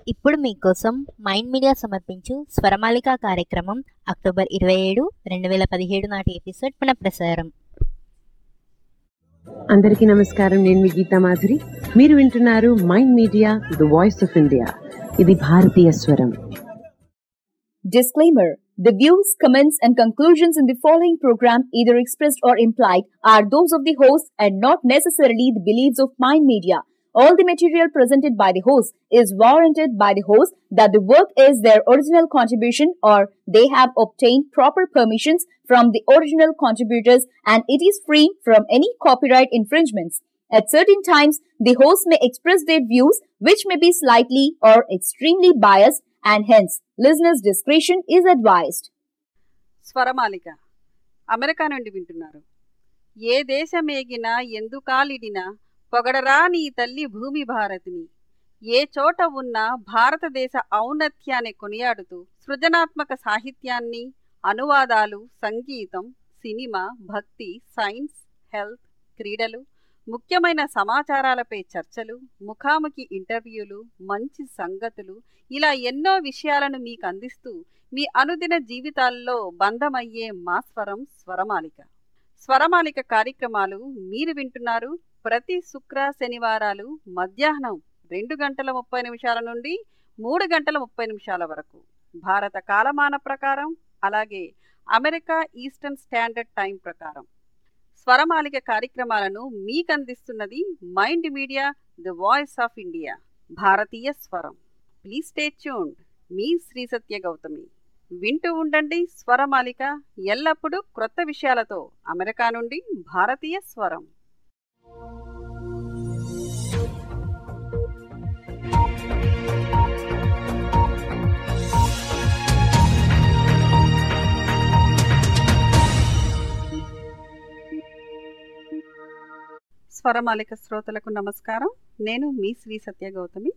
ఇప్పుడు మీకోసం mind media సమర్పించు స్వరమాలిక కార్యక్రమం అక్టోబర్ ఇరవై ఏడు రెండు వేల పదిహేడు నాటి ఎపిసోడ్ పునఃప్రసారం అందరికీ నమస్కారం నేను మీ గీతా మాధురి మీరు వింటున్నారు Mind Media the voice of India ఇది భారతీయ స్వరం Disclaimer The views, comments, and conclusions in the following program, either expressed or implied, are those of the host and not necessarily the beliefs of Mind Media. All the material presented by the host is warranted by the host that the work is their original contribution or they have obtained proper permissions from the original contributors and it is free from any copyright infringements. At certain times, the host may express their views which may be slightly or extremely biased and hence listeners' discretion is advised. Swaramalika America నుండి వింటున్నారు ఏ దేశమేగినా ఎందుకాలిడినా పొగడరా నీ తల్లి భూమి భారతిని ఏ చోట ఉన్నా భారతదేశ ఔన్నత్యాన్ని కొనియాడుతూ సృజనాత్మక సాహిత్యాన్ని అనువాదాలు సంగీతం సినిమా భక్తి సైన్స్ హెల్త్ క్రీడలు ముఖ్యమైన సమాచారాలపై చర్చలు ముఖాముఖి ఇంటర్వ్యూలు మంచి సంగతులు ఇలా ఎన్నో విషయాలను మీకు అందిస్తూ మీ అనుదిన జీవితాల్లో బంధమయ్యే మా స్వరం స్వరమాలిక స్వరమాలిక కార్యక్రమాలు మీరు వింటున్నారు ప్రతి శుక్ర శనివారాలు మధ్యాహ్నం రెండు గంటల ముప్పై నిమిషాల నుండి మూడు గంటల ముప్పై నిమిషాల వరకు భారత కాలమాన ప్రకారం అలాగే అమెరికా ఈస్టర్న్ స్టాండర్డ్ టైం ప్రకారం స్వరమాలిక కార్యక్రమాలను మీకు అందిస్తున్నది Mind Media the voice of India భారతీయ స్వరం ప్లీజ్ స్టే ట్యూన్డ్ మీ శ్రీ సత్య గౌతమి వింటూ ఉండండి స్వరమాలిక ఎల్లప్పుడూ క్రొత్త విషయాలతో అమెరికా నుండి భారతీయ స్వరం స్వరమాలిక శ్రోతలకు నమస్కారం నేను మీ శ్రీ సత్య గౌతమి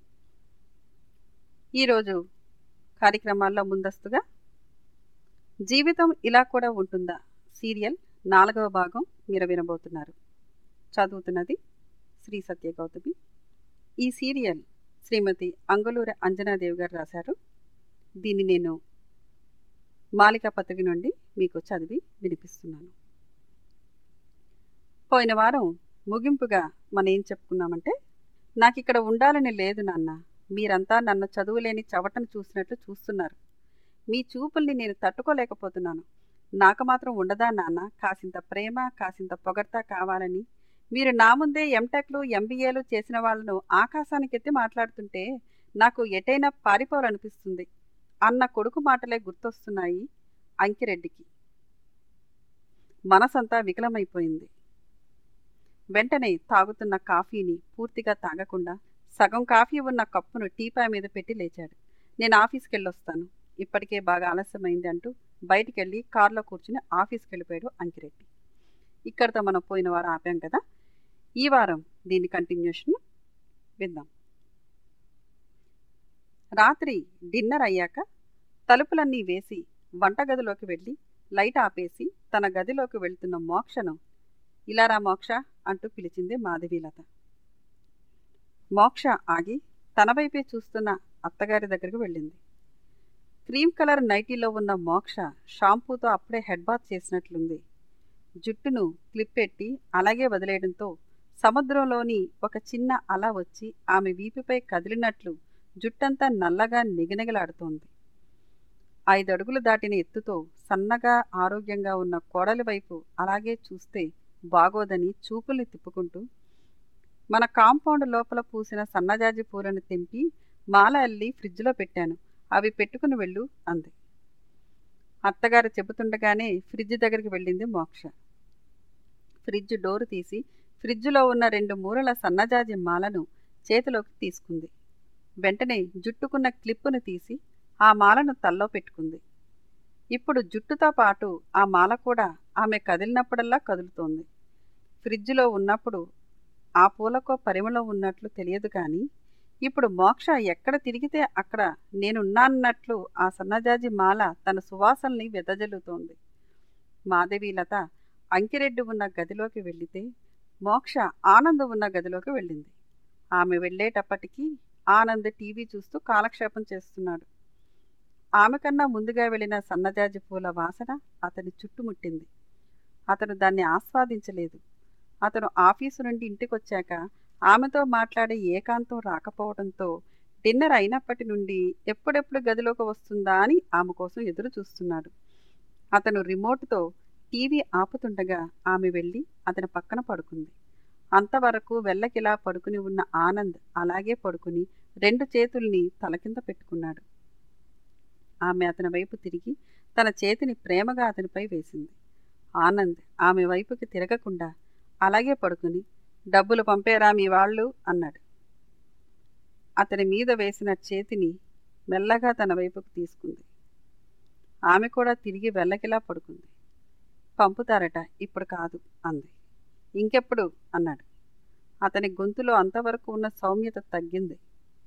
ఈరోజు కార్యక్రమాల్లో ముందస్తుగా జీవితం ఇలా కూడా ఉంటుందా సీరియల్ నాలుగవ భాగం మీరు వినబోతున్నారు చదువుతున్నది శ్రీ సత్య గౌతమి ఈ సీరియల్ శ్రీమతి అంగులూరి అంజనాదేవి గారు రాశారు దీన్ని నేను మాలికా పత్రిక నుండి మీకు చదివి వినిపిస్తున్నాను పోయిన వారం ముగింపుగా మనం ఏం చెప్పుకున్నామంటే నాకు ఇక్కడ ఉండాలని లేదు నాన్న మీరంతా నన్ను చదువులేని చవటను చూసినట్లు చూస్తున్నారు మీ చూపుల్ని నేను తట్టుకోలేకపోతున్నాను నాకు మాత్రం ఉండదా నాన్న కాసింత ప్రేమ కాసింత పొగడ్త కావాలని మీరు నా ముందే ఎంటెక్లు ఎంబీఏలు చేసిన వాళ్ళను ఆకాశానికెత్తి మాట్లాడుతుంటే నాకు ఎటైనా పారిపోవాలనిపిస్తుంది అన్న కొడుకు మాటలే గుర్తొస్తున్నాయి అంకిరెడ్డికి మనసంతా వికలమైపోయింది వెంటనే తాగుతున్న కాఫీని పూర్తిగా తాగకుండా సగం కాఫీ ఉన్న కప్పును టీపాయ్ మీద పెట్టి లేచాడు నేను ఆఫీస్కి వెళ్ళొస్తాను ఇప్పటికే బాగా ఆలస్యమైంది అంటూ బయటికి వెళ్ళి కారులో కూర్చుని ఆఫీస్కి వెళ్ళిపోయాడు అంకిరెడ్డి ఇక్కడితో మనం పోయిన వారం ఆపాం కదా ఈ వారం దీని కంటిన్యూషన్ విందాం రాత్రి డిన్నర్ అయ్యాక తలుపులన్నీ వేసి వంటగదిలోకి వెళ్ళి లైట్ ఆపేసి తన గదిలోకి వెళ్తున్న మోక్షను ఇలారా మోక్ష అంటూ పిలిచింది మాధవీలత మోక్ష ఆగి తన వైపే చూస్తున్న అత్తగారి దగ్గరకు వెళ్ళింది క్రీమ్ కలర్ నైటీలో ఉన్న మోక్ష షాంపూతో అప్పుడే హెడ్ బాత్ చేసినట్లుంది జుట్టును క్లిప్ పెట్టి అలాగే వదిలేయడంతో సముద్రంలోని ఒక చిన్న అల వచ్చి ఆమె వీపుపై కదిలినట్లు జుట్టంతా నల్లగా నిగనిగలాడుతోంది ఐదడుగులు దాటిన ఎత్తుతో సన్నగా ఆరోగ్యంగా ఉన్న కోడలి వైపు అలాగే చూస్తే బాగోదని చూపుల్ని తిప్పుకుంటూ మన కాంపౌండ్ లోపల పూసిన సన్నజాజి పూలను తెంపి మాల అల్లి ఫ్రిడ్జ్లో పెట్టాను అవి పెట్టుకుని వెళ్ళు అంది అత్తగారు చెబుతుండగానే ఫ్రిడ్జ్ దగ్గరికి వెళ్ళింది మోక్ష ఫ్రిడ్జ్ డోరు తీసి ఫ్రిడ్జ్లో ఉన్న రెండు మూరల సన్నజాజి మాలను చేతిలోకి తీసుకుంది వెంటనే జుట్టుకున్న క్లిప్పును తీసి ఆ మాలను తల్లో పెట్టుకుంది ఇప్పుడు జుట్టుతో పాటు ఆ మాల కూడా ఆమె కదిలినప్పుడల్లా కదులుతోంది ఫ్రిడ్జ్లో ఉన్నప్పుడు ఆ పూలకో పరిమళం ఉన్నట్లు తెలియదు కానీ ఇప్పుడు మోక్ష ఎక్కడ తిరిగితే అక్కడ నేనున్నానన్నట్లు ఆ సన్నజాజి మాల తన సువాసనని వెదజల్లుతోంది మాధవీలత అంకిరెడ్డి ఉన్న గదిలోకి వెళితే మోక్ష ఆనందం ఉన్న గదిలోకి వెళ్ళింది ఆమె వెళ్ళేటప్పటికీ ఆనంద్ టీవీ చూస్తూ కాలక్షేపం చేస్తున్నాడు ఆమె కన్నా ముందుగా వెళ్ళిన సన్నజాజి పూల వాసన అతని చుట్టుముట్టింది అతను దాన్ని ఆస్వాదించలేదు అతను ఆఫీసు నుండి ఇంటికొచ్చాక ఆమెతో మాట్లాడే ఏకాంతం రాకపోవడంతో డిన్నర్ అయినప్పటి నుండి ఎప్పుడెప్పుడు గదిలోకి వస్తుందా అని ఆమె కోసం ఎదురు చూస్తున్నాడు అతను రిమోట్తో టీవీ ఆపుతుండగా ఆమె వెళ్ళి అతని పక్కన పడుకుంది అంతవరకు వెళ్ళకిలా పడుకుని ఉన్న ఆనంద్ అలాగే పడుకుని రెండు చేతుల్ని తల కింద పెట్టుకున్నాడు ఆమె అతని వైపు తిరిగి తన చేతిని ప్రేమగా అతనిపై వేసింది ఆనంద్ ఆమె వైపుకి తిరగకుండా అలాగే పడుకుని డబ్బులు పంపేరా మీ వాళ్ళు అన్నాడు అతని మీద వేసిన చేతిని మెల్లగా తన వైపుకు తీసుకుంది ఆమె కూడా తిరిగి వెళ్ళకిలా పడుకుంది పంపుతారట ఇప్పుడు కాదు అంది ఇంకెప్పుడు అన్నాడు అతని గొంతులో అంతవరకు ఉన్న సౌమ్యత తగ్గింది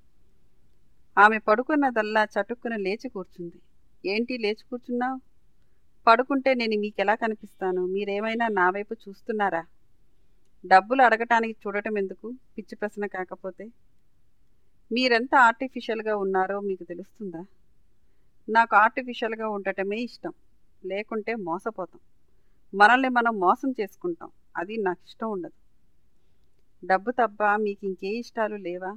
ఆమె పడుకున్నదల్లా చటుక్కున లేచి కూర్చుంది ఏంటి లేచి కూర్చున్నావు పడుకుంటే నేను మీకెలా కనిపిస్తాను మీరేమైనా నా వైపు చూస్తున్నారా డబ్బులు అడగటానికి చూడటం ఎందుకు పిచ్చి ప్రశ్న కాకపోతే మీరెంత ఆర్టిఫిషియల్గా ఉన్నారో మీకు తెలుస్తుందా నాకు ఆర్టిఫిషియల్గా ఉండటమే ఇష్టం లేకుంటే మోసపోతాం మనల్ని మనం మోసం చేసుకుంటాం అది నాకు ఇష్టం ఉండదు డబ్బు తప్ప మీకు ఇంకే ఇష్టాలు లేవా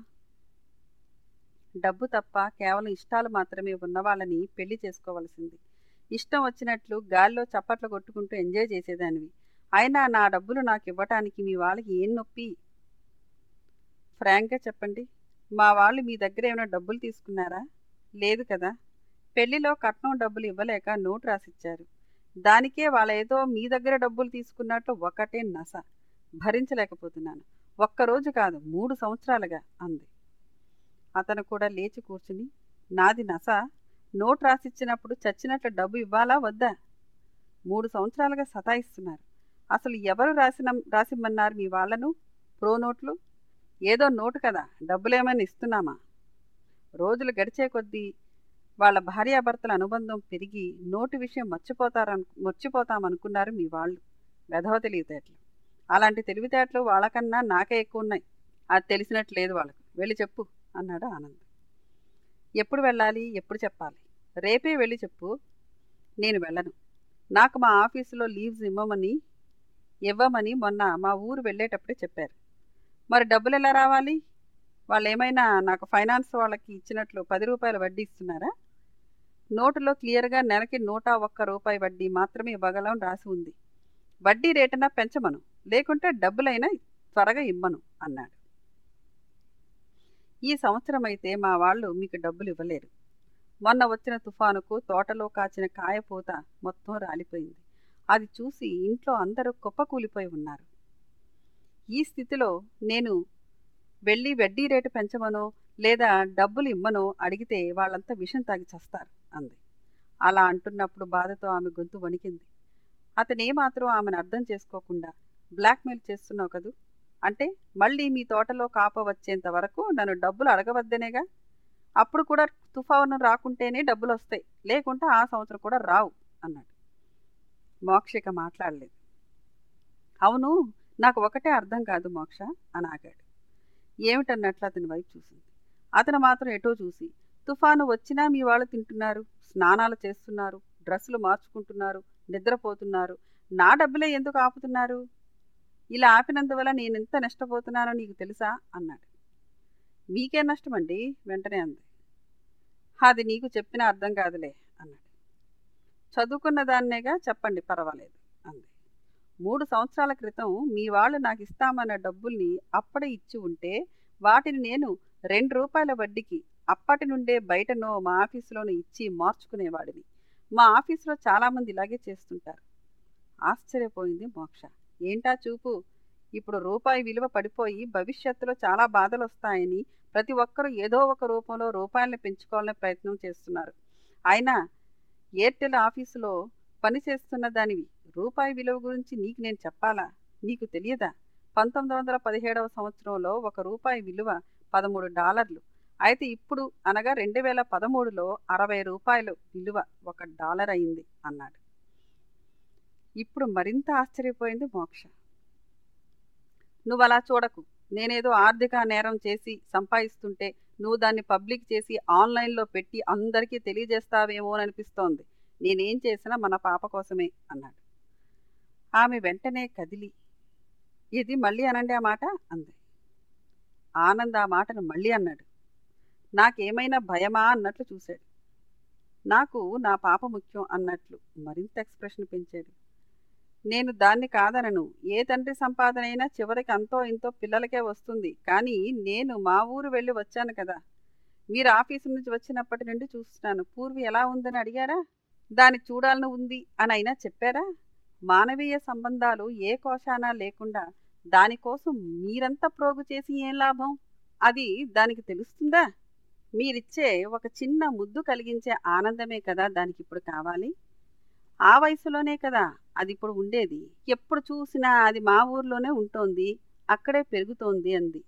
డబ్బు తప్ప కేవలం ఇష్టాలు మాత్రమే ఉన్న వాళ్ళని పెళ్లి చేసుకోవలసింది ఇష్టం వచ్చినట్లు గాల్లో చప్పట్లు కొట్టుకుంటూ ఎంజాయ్ చేసేదానివి అయినా నా డబ్బులు నాకు ఇవ్వటానికి మీ వాళ్ళకి ఏం నొప్పి ఫ్రాంక్గా చెప్పండి మా వాళ్ళు మీ దగ్గర ఏమైనా డబ్బులు తీసుకున్నారా లేదు కదా పెళ్లిలో కట్నం డబ్బులు ఇవ్వలేక నోటు రాసిచ్చారు దానికే వాళ్ళ ఏదో మీ దగ్గర డబ్బులు తీసుకున్నట్లు ఒకటే నస భరించలేకపోతున్నాను ఒక్కరోజు కాదు మూడు సంవత్సరాలుగా అంది అతను కూడా లేచి కూర్చుని నాది నస నోటు రాసిచ్చినప్పుడు చచ్చినట్లు డబ్బు ఇవ్వాలా వద్దా మూడు సంవత్సరాలుగా సతాయిస్తున్నారు అసలు ఎవరు రాసిన రాసిమ్మన్నారు మీ వాళ్లను ప్రో నోట్లు ఏదో నోటు కదా డబ్బులేమైనా ఇస్తున్నామా రోజులు గడిచే కొద్దీ వాళ్ళ భార్యాభర్తల అనుబంధం పెరిగి నోటు విషయం మర్చిపోతారను మర్చిపోతామనుకున్నారు మీ వాళ్ళు వెధవ తెలివితేటలు అలాంటి తెలివితేటలు వాళ్ళకన్నా నాకే ఎక్కువ ఉన్నాయి అది తెలిసినట్టు లేదు వాళ్ళకు వెళ్ళి చెప్పు అన్నాడు ఆనంద్ ఎప్పుడు వెళ్ళాలి ఎప్పుడు చెప్పాలి రేపే వెళ్ళి చెప్పు నేను వెళ్ళను నాకు మా ఆఫీసులో లీవ్స్ ఇవ్వమని ఇవ్వమని మొన్న మా ఊరు వెళ్ళేటప్పుడే చెప్పారు మరి డబ్బులు ఎలా రావాలి వాళ్ళు ఏమైనా నాకు ఫైనాన్స్ వాళ్ళకి ఇచ్చినట్లు పది రూపాయల వడ్డీ ఇస్తున్నారా నోటులో క్లియర్గా నెలకి నూట ఒక్క రూపాయి వడ్డీ మాత్రమే ఇవ్వగలం రాసి ఉంది వడ్డీ రేటనా పెంచమను లేకుంటే డబ్బులైనా త్వరగా ఇమ్మను అన్నాడు ఈ సంవత్సరం అయితే మా వాళ్ళు మీకు డబ్బులు ఇవ్వలేరు మొన్న వచ్చిన తుఫానుకు తోటలో కాచిన కాయపూత మొత్తం రాలిపోయింది అది చూసి ఇంట్లో అందరూ కుప్పకూలిపోయి ఉన్నారు ఈ స్థితిలో నేను వెళ్ళి వడ్డీ రేటు పెంచమనో లేదా డబ్బులు ఇమ్మనో అడిగితే వాళ్ళంతా విషం తాగి చస్తారు అంది అలా అంటున్నప్పుడు బాధతో ఆమె గొంతు వణికింది అతనేమాత్రం ఆమెను అర్థం చేసుకోకుండా బ్లాక్మెయిల్ చేస్తున్నావు కదూ అంటే మళ్ళీ మీ తోటలో కాప వచ్చేంత వరకు నన్ను డబ్బులు అడగవద్దనేగా అప్పుడు కూడా తుఫాను రాకుంటేనే డబ్బులు వస్తాయి లేకుంటే ఆ సంవత్సరం కూడా రావు అన్నాడు మోక్షిక మాట్లాడలేదు అవును నాకు ఒకటే అర్థం కాదు మోక్ష అని ఆగాడు ఏమిటన్నట్లు అతని వైపు చూసింది అతను మాత్రం ఎటో చూసి తుఫాను వచ్చినా మీ వాళ్ళు తింటున్నారు స్నానాలు చేస్తున్నారు డ్రెస్సులు మార్చుకుంటున్నారు నిద్రపోతున్నారు నా డబ్బులే ఎందుకు ఆపుతున్నారు ఇలా ఆపినందువల్ల నేను ఎంత నష్టపోతున్నానో నీకు తెలుసా అన్నాడు మీకే నష్టమండి వెంటనే అంది అది నీకు చెప్పిన అర్థం కాదులే అన్నాడు చదువుకున్న దాన్నేగా చెప్పండి పర్వాలేదు అంది మూడు సంవత్సరాల క్రితం మీ వాళ్ళు నాకు ఇస్తామన్న డబ్బుల్ని అప్పుడే ఇచ్చి ఉంటే వాటిని నేను రెండు రూపాయల వడ్డీకి అప్పటి నుండే బయటనో మా ఆఫీసులోనూ ఇచ్చి మార్చుకునేవాడిని మా ఆఫీసులో చాలామంది ఇలాగే చేస్తుంటారు ఆశ్చర్యపోయింది మోక్ష ఏంటా చూపు ఇప్పుడు రూపాయి విలువ పడిపోయి భవిష్యత్తులో చాలా బాధలు వస్తాయని ప్రతి ఒక్కరూ ఏదో ఒక రూపంలో రూపాయలను పెంచుకోవాలనే ప్రయత్నం చేస్తున్నారు అయినా ఎయిర్టెల్ ఆఫీసులో పనిచేస్తున్న దానివి రూపాయి విలువ గురించి నీకు నేను చెప్పాలా నీకు తెలియదా పంతొమ్మిది వందల పదిహేడవ సంవత్సరంలో ఒక రూపాయి విలువ పదమూడు డాలర్లు అయితే ఇప్పుడు అనగా రెండు వేల పదమూడులో అరవై రూపాయలు విలువ ఒక డాలర్ అయింది అన్నాడు ఇప్పుడు మరింత ఆశ్చర్యపోయింది మోక్ష నువ్వు అలా చూడకు నేనేదో ఆర్థిక నేరం చేసి సంపాదిస్తుంటే నువ్వు దాన్ని పబ్లిక్ చేసి ఆన్లైన్లో పెట్టి అందరికీ తెలియజేస్తావేమో అని అనిపిస్తోంది నేనేం చేసినా మన పాప కోసమే అన్నాడు ఆమె వెంటనే కదిలి ఇది మళ్ళీ అనండి ఆ మాట అంది ఆనంద్ ఆ మాటను మళ్ళీ అన్నాడు నాకేమైనా భయమా అన్నట్లు చూశాడు నాకు నా పాప ముఖ్యం అన్నట్లు మరింత ఎక్స్ప్రెషన్ పెంచాడు నేను దాన్ని కాదనను ఏ తండ్రి సంపాదన అయినా చివరికి అంతో ఇంతో పిల్లలకే వస్తుంది కానీ నేను మా ఊరు వెళ్ళి వచ్చాను కదా మీరు ఆఫీసు నుంచి వచ్చినప్పటి నుండి చూస్తున్నాను పూర్వి ఎలా ఉందని అడిగారా దాన్ని చూడాలని ఉంది అని అయినా చెప్పారా మానవీయ సంబంధాలు ఏ కోశానా లేకుండా దానికోసం మీరంతా ప్రోగు చేసి ఏం లాభం అది దానికి తెలుస్తుందా మీరిచ్చే ఒక చిన్న ముద్దు కలిగించే ఆనందమే కదా దానికి ఇప్పుడు కావాలి ఆ వయసులోనే కదా అది ఇప్పుడు ఉండేది ఎప్పుడు చూసినా అది మా ఊర్లోనే ఉంటోంది అక్కడే పెరుగుతోంది అంది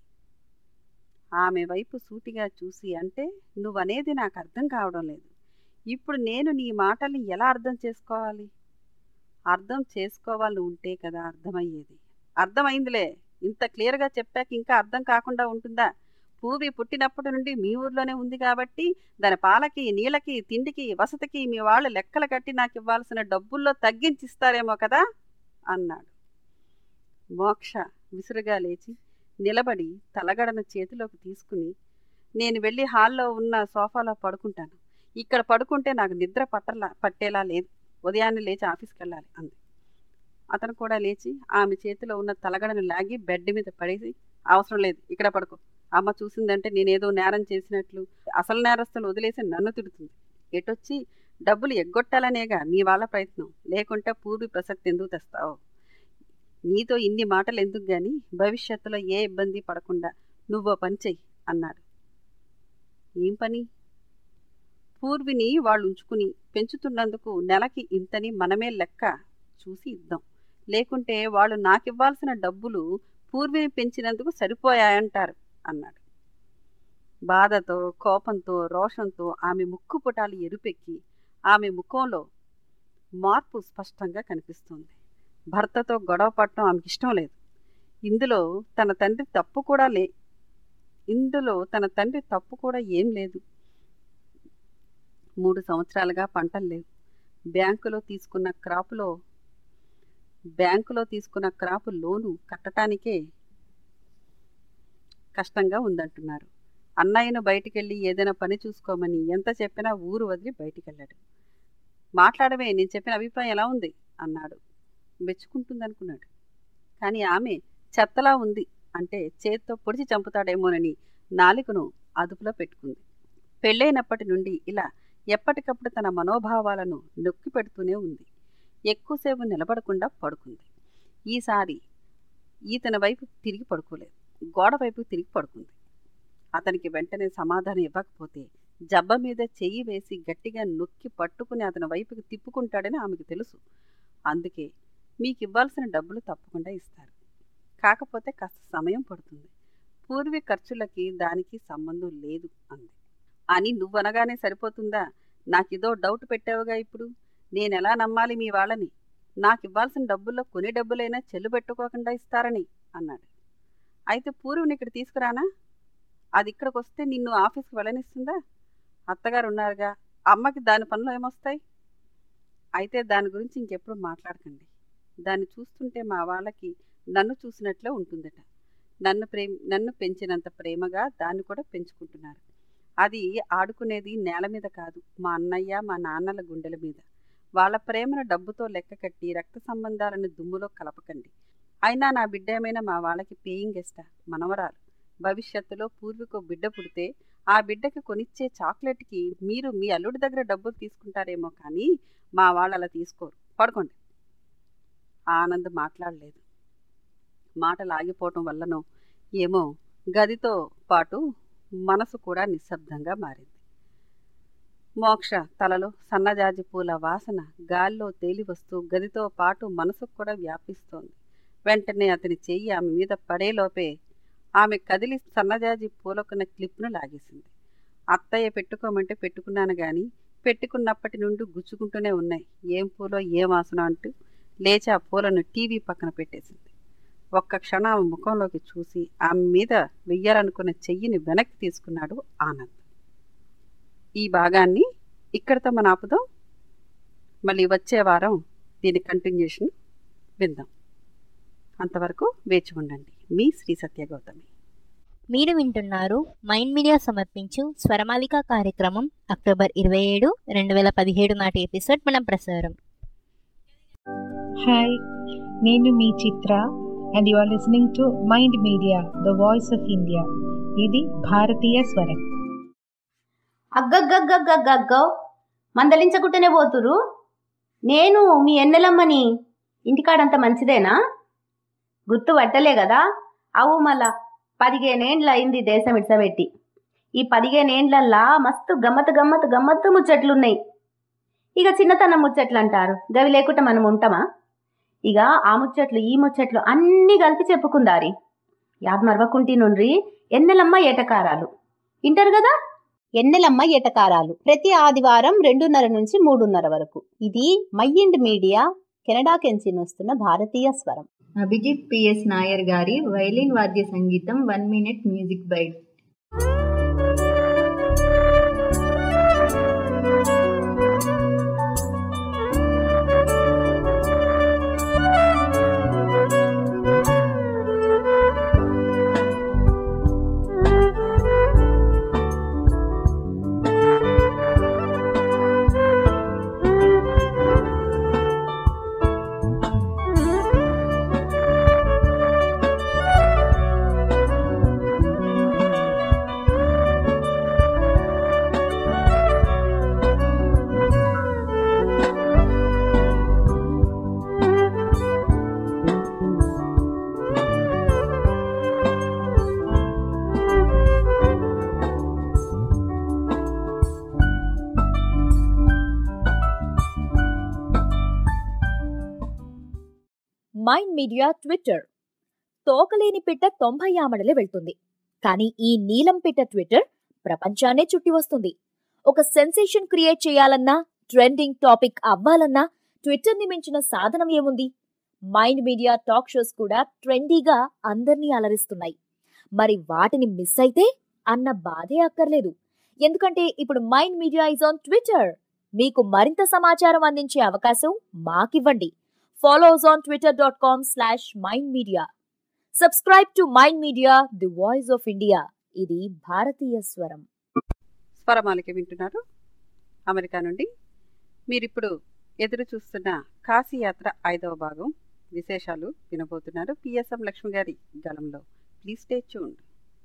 ఆమె వైపు సూటిగా చూసి అంటే నువ్వనేది నాకు అర్థం కావడం లేదు ఇప్పుడు నేను నీ మాటల్ని ఎలా అర్థం చేసుకోవాలి అర్థం చేసుకోవాలని ఉంటే కదా అర్థమయ్యేది అర్థమైందిలే ఇంత క్లియర్గా చెప్పాక ఇంకా అర్థం కాకుండా ఉంటుందా పూవి పుట్టినప్పటి నుండి మీ ఊర్లోనే ఉంది కాబట్టి దాని పాలకి నీళ్ళకి తిండికి వసతికి మీ వాళ్ళు లెక్కలు కట్టి నాకు ఇవ్వాల్సిన డబ్బుల్లో తగ్గించిస్తారేమో కదా అన్నాడు మోక్ష విసురుగా లేచి నిలబడి తలగడను చేతిలోకి తీసుకుని నేను వెళ్ళి హాల్లో ఉన్న సోఫాలో పడుకుంటాను ఇక్కడ పడుకుంటే నాకు నిద్ర పట్టలా పట్టేలా లేదు ఉదయాన్నే లేచి ఆఫీస్కి వెళ్ళాలి అంది అతను కూడా లేచి ఆమె చేతిలో ఉన్న తలగడను లాగి బెడ్ మీద పడేసి అవసరం లేదు ఇక్కడ పడుకో అమ్మ చూసిందంటే నేనేదో నేరం చేసినట్లు అసలు నేరస్తులు వదిలేసి నన్ను తిడుతుంది ఎటొచ్చి డబ్బులు ఎగ్గొట్టాలనేగా మీ వాళ్ళ ప్రయత్నం లేకుంటే పూర్వి ప్రసక్తి ఎందుకు తెస్తావు నీతో ఇన్ని మాటలు ఎందుకు గాని భవిష్యత్తులో ఏ ఇబ్బంది పడకుండా నువ్వో పని చెయ్యి అన్నాడు ఏం పని పూర్విని వాళ్ళు ఉంచుకుని పెంచుతున్నందుకు నెలకి ఇంతని మనమే లెక్క చూసి ఇద్దాం లేకుంటే వాళ్ళు నాకివ్వాల్సిన డబ్బులు పూర్విని పెంచినందుకు సరిపోయాయంటారు అన్నాడు బాధతో కోపంతో రోషంతో ఆమె ముక్కు పుటాలు ఎరుపెక్కి ఆమె ముఖంలో మార్పు స్పష్టంగా కనిపిస్తుంది భర్తతో గొడవ పడటం ఆమెకి ఇష్టం లేదు ఇందులో తన తండ్రి తప్పు కూడా లే ఇందులో తన తండ్రి తప్పు కూడా ఏం లేదు మూడు సంవత్సరాలుగా పంటలు లేవు బ్యాంకులో తీసుకున్న క్రాపులో బ్యాంకులో తీసుకున్న క్రాపు లోను కట్టడానికే కష్టంగా ఉందంటున్నారు అన్నయ్యను బయటికెళ్ళి ఏదైనా పని చూసుకోమని ఎంత చెప్పినా ఊరు వదిలి బయటికెళ్ళాడు మాట్లాడమే నేను చెప్పిన అభిప్రాయం ఎలా ఉంది అన్నాడు మెచ్చుకుంటుందనుకున్నాడు కానీ ఆమె చెత్తలా ఉంది అంటే చేత్తో పొడిచి చంపుతాడేమోనని నాలుకను అదుపులో పెట్టుకుంది పెళ్ళైనప్పటి నుండి ఇలా ఎప్పటికప్పుడు తన మనోభావాలను నొక్కి పెడుతూనే ఉంది ఎక్కువసేపు నిలబడకుండా పడుకుంది ఈసారి ఈతన వైపు తిరిగి పడుకోలేదు గోడ వైపు తిరిగి పడుకుంది అతనికి వెంటనే సమాధానం ఇవ్వకపోతే జబ్బ మీద చెయ్యి వేసి గట్టిగా నొక్కి పట్టుకుని అతని వైపుకి తిప్పుకుంటాడని ఆమెకు తెలుసు అందుకే మీకు ఇవ్వాల్సిన డబ్బులు తప్పకుండా ఇస్తారు కాకపోతే కాస్త సమయం పడుతుంది పూర్వీ ఖర్చులకి దానికి సంబంధం లేదు అంది అని నువ్వనగానే సరిపోతుందా నాకిదో డౌట్ పెట్టావుగా ఇప్పుడు నేనెలా నమ్మాలి మీ వాళ్ళని నాకు ఇవ్వాల్సిన డబ్బుల్లో కొన్ని డబ్బులైనా చెల్లు పెట్టుకోకుండా ఇస్తారని అన్నాడు అయితే పూర్వుని ఇక్కడ తీసుకురానా అది ఇక్కడికి వస్తే నిన్ను ఆఫీస్కి వెళ్ళనిస్తుందా అత్తగారు ఉన్నారుగా అమ్మకి దాని పనులు ఏమొస్తాయి అయితే దాని గురించి ఇంకెప్పుడు మాట్లాడకండి దాన్ని చూస్తుంటే మా వాళ్ళకి నన్ను చూసినట్లే ఉంటుందట నన్ను ప్రేమ నన్ను పెంచినంత ప్రేమగా దాన్ని కూడా పెంచుకుంటున్నారు అది ఆడుకునేది నేల మీద కాదు మా అన్నయ్య మా నాన్నల గుండెల మీద వాళ్ళ ప్రేమను డబ్బుతో లెక్క కట్టి రక్త సంబంధాలను దుమ్ములో కలపకండి అయినా నా బిడ్డ ఏమైనా మా వాళ్ళకి పేయింగ్ గెస్టా మనవరాలు భవిష్యత్తులో పూర్వీకు బిడ్డ పుడితే ఆ బిడ్డకి కొనిచ్చే చాక్లెట్కి మీరు మీ అల్లుడి దగ్గర డబ్బులు తీసుకుంటారేమో కానీ మా వాళ్ళు అలా తీసుకోరు పడుకోండి ఆనంద్ మాట్లాడలేదు మాటలు ఆగిపోవటం వల్లనో ఏమో గదితో పాటు మనసు కూడా నిశ్శబ్దంగా మారింది మోక్ష తలలో సన్నజాజి పూల వాసన గాల్లో తేలి వస్తూ గదితో పాటు మనసుకు కూడా వ్యాపిస్తోంది వెంటనే అతని చెయ్యి ఆమె మీద పడేలోపే ఆమె కదిలి సన్నజాజి పూలకున్న క్లిప్ను లాగేసింది అత్తయ్య పెట్టుకోమంటే పెట్టుకున్నాను గాని పెట్టుకున్నప్పటి నుండి గుచ్చుకుంటూనే ఉన్నాయి ఏం పూలో ఏం వాసన అంటూ లేచి ఆ పూలను టీవీ పక్కన పెట్టేసింది ఒక్క క్షణం ఆమె ముఖంలోకి చూసి ఆమె మీద వెయ్యాలనుకున్న చెయ్యిని వెనక్కి తీసుకున్నాడు ఆనంద్ ఈ భాగాన్ని ఇక్కడితో మన ఆపుదాం మళ్ళీ వచ్చే వారం దీని కంటిన్యూషన్ విందాం అంతవరకు వేచి ఉండండి మీ శ్రీ సత్య గౌతమి మీరు వింటున్నారు మైండ్ మీడియా సమర్పించు స్వరమాలిక కార్యక్రమం అక్టోబర్ ఇరవై ఏడు రెండు వేల పదిహేడు నాటి ఎపిసోడ్ మన ప్రసారం హాయ్ నేను మీ Chitra and you are listening to Mind Media the voice of India ఇది భారతీయ స్వరం అగ్గగ్గగ్గగ్గగ్గో మందలించకుంటేనే పోతురు నేను మీ ఎన్నెలమ్మని ఇంటికాడంత మంచిదేనా గుర్తు పట్టలే కదా అవు మళ్ళా పదిహేనేండ్ల అయింది దేశం ఇడ్సబెట్టి ఈ పదిహేనేండ్లల్లా మస్తు గమ్మత్ గమ్మత్ గమ్మత్తు ముచ్చట్లున్నాయి ఇక చిన్నతనం ముచ్చట్లు అంటారు గవి లేకుండా మనం ఉంటామా ఇక ఆ ముచ్చట్లు ఈ ముచ్చట్లు అన్నీ కలిపి చెప్పుకుందారి యాద్ మరవకుంటి నుండ్రి ఎన్నెలమ్మ ఏటకారాలు వింటారు కదా ఎన్నెలమ్మ ఎటకారాలు ప్రతి ఆదివారం రెండున్నర నుంచి మూడున్నర వరకు ఇది మైండ్ మీడియా కెనడా కెన్సిన్ వస్తున్న భారతీయ స్వరం అభిజిత్ పిఎస్ నాయర్ గారి వైలిన్ వాద్య సంగీతం one minute music byte Mind Media Twitter తోకలేని పిట్ట తొంభై ఆమడలే వెళ్తుంది కానీ ఈ నీలం పిట్ట ట్విట్టర్ ప్రపంచాన్నే చుట్టి వస్తుంది ఒక సెన్సేషన్ క్రియేట్ చేయాలన్నా ట్రెండింగ్ టాపిక్ అవ్వాలన్నా ట్విట్టర్ ని మించిన సాధనం ఏముంది మైండ్ మీడియా టాక్ షోస్ కూడా ట్రెండీగా అందర్నీ అలరిస్తున్నాయి మరి వాటిని మిస్ అయితే అన్న బాధే అక్కర్లేదు ఎందుకంటే ఇప్పుడు Mind Media is on Twitter మీకు మరింత సమాచారం అందించే అవకాశం మాకివ్వండి follow us on Twitter dot com slash Mind Media subscribe to Mind Media the voice of India ఇది భారతీయ స్వరం స్వరమాలిక వింటున్నారు అమెరికా నుండి మీరిప్పుడు ఎదురు చూస్తున్న కాశీయాత్ర ఐదవ భాగం విశేషాలు వినబోతున్నారు పిఎస్ఎం లక్ష్మి గారి గళంలో ప్లీజ్ స్టే చూండి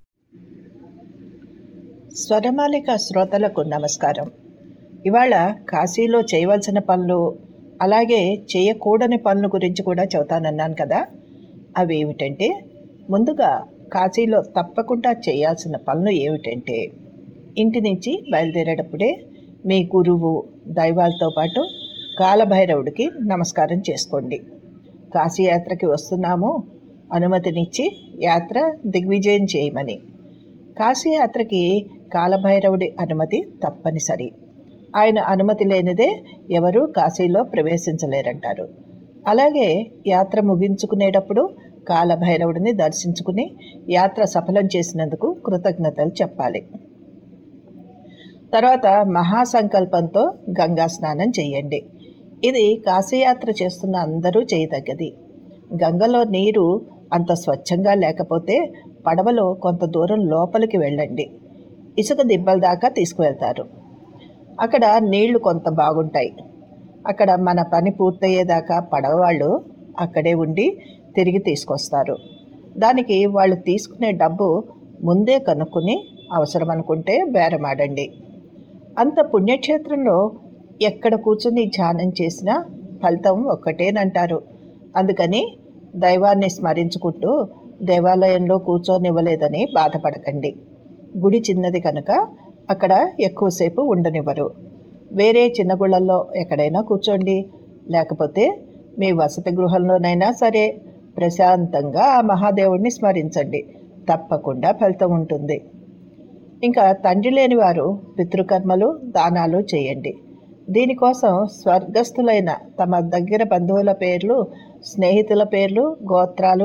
స్వరమాలిక శ్రోతలకు నమస్కారం ఇవాళ కాశీలో చేయవలసిన పనులు అలాగే చేయకూడని పనుల గురించి కూడా చెబుతానన్నాను కదా అవి ఏమిటంటే ముందుగా కాశీలో తప్పకుండా చేయాల్సిన పనులు ఏమిటంటే ఇంటి నుంచి బయలుదేరేటప్పుడే మీ గురువు దైవాలతో పాటు కాలభైరవుడికి నమస్కారం చేసుకోండి కాశీయాత్రకి వస్తున్నాము అనుమతినిచ్చి యాత్ర దిగ్విజయం చేయమని కాశీయాత్రకి కాలభైరవుడి అనుమతి తప్పనిసరి ఆయన అనుమతి లేనిదే ఎవరూ కాశీలో ప్రవేశించలేరంటారు అలాగే యాత్ర ముగించుకునేటప్పుడు కాలభైరవుడిని దర్శించుకుని యాత్ర సఫలం చేసినందుకు కృతజ్ఞతలు చెప్పాలి తర్వాత మహాసంకల్పంతో గంగా స్నానం చేయండి ఇది కాశీయాత్ర చేస్తున్న అందరూ చేయదగ్గది గంగలో నీరు అంత స్వచ్ఛంగా లేకపోతే పడవలో కొంత దూరం లోపలికి వెళ్ళండి ఇసుక దిబ్బల దాకా తీసుకువెళ్తారు అక్కడ నీళ్లు కొంత బాగుంటాయి అక్కడ మన పని పూర్తయ్యేదాకా పడవ వాళ్ళు అక్కడే ఉండి తిరిగి తీసుకొస్తారు దానికి వాళ్ళు తీసుకునే డబ్బు ముందే కనుక్కుని అవసరం అనుకుంటే బేరమాడండి అంత పుణ్యక్షేత్రంలో ఎక్కడ కూర్చుని ధ్యానం చేసినా ఫలితం ఒక్కటేనంటారు అందుకని దైవాన్ని స్మరించుకుంటూ దేవాలయంలో కూర్చోనివ్వలేదని బాధపడకండి గుడి చిన్నది కనుక అక్కడ ఎక్కువసేపు ఉండనివ్వరు వేరే చిన్న గుళ్ళల్లో ఎక్కడైనా కూర్చోండి లేకపోతే మీ వసతి గృహంలోనైనా సరే ప్రశాంతంగా ఆ మహాదేవుడిని స్మరించండి తప్పకుండా ఫలితం ఉంటుంది ఇంకా తండ్రి లేని వారు పితృకర్మలు దానాలు చేయండి దీనికోసం స్వర్గస్థులైన తమ దగ్గర బంధువుల పేర్లు స్నేహితుల పేర్లు గోత్రాలు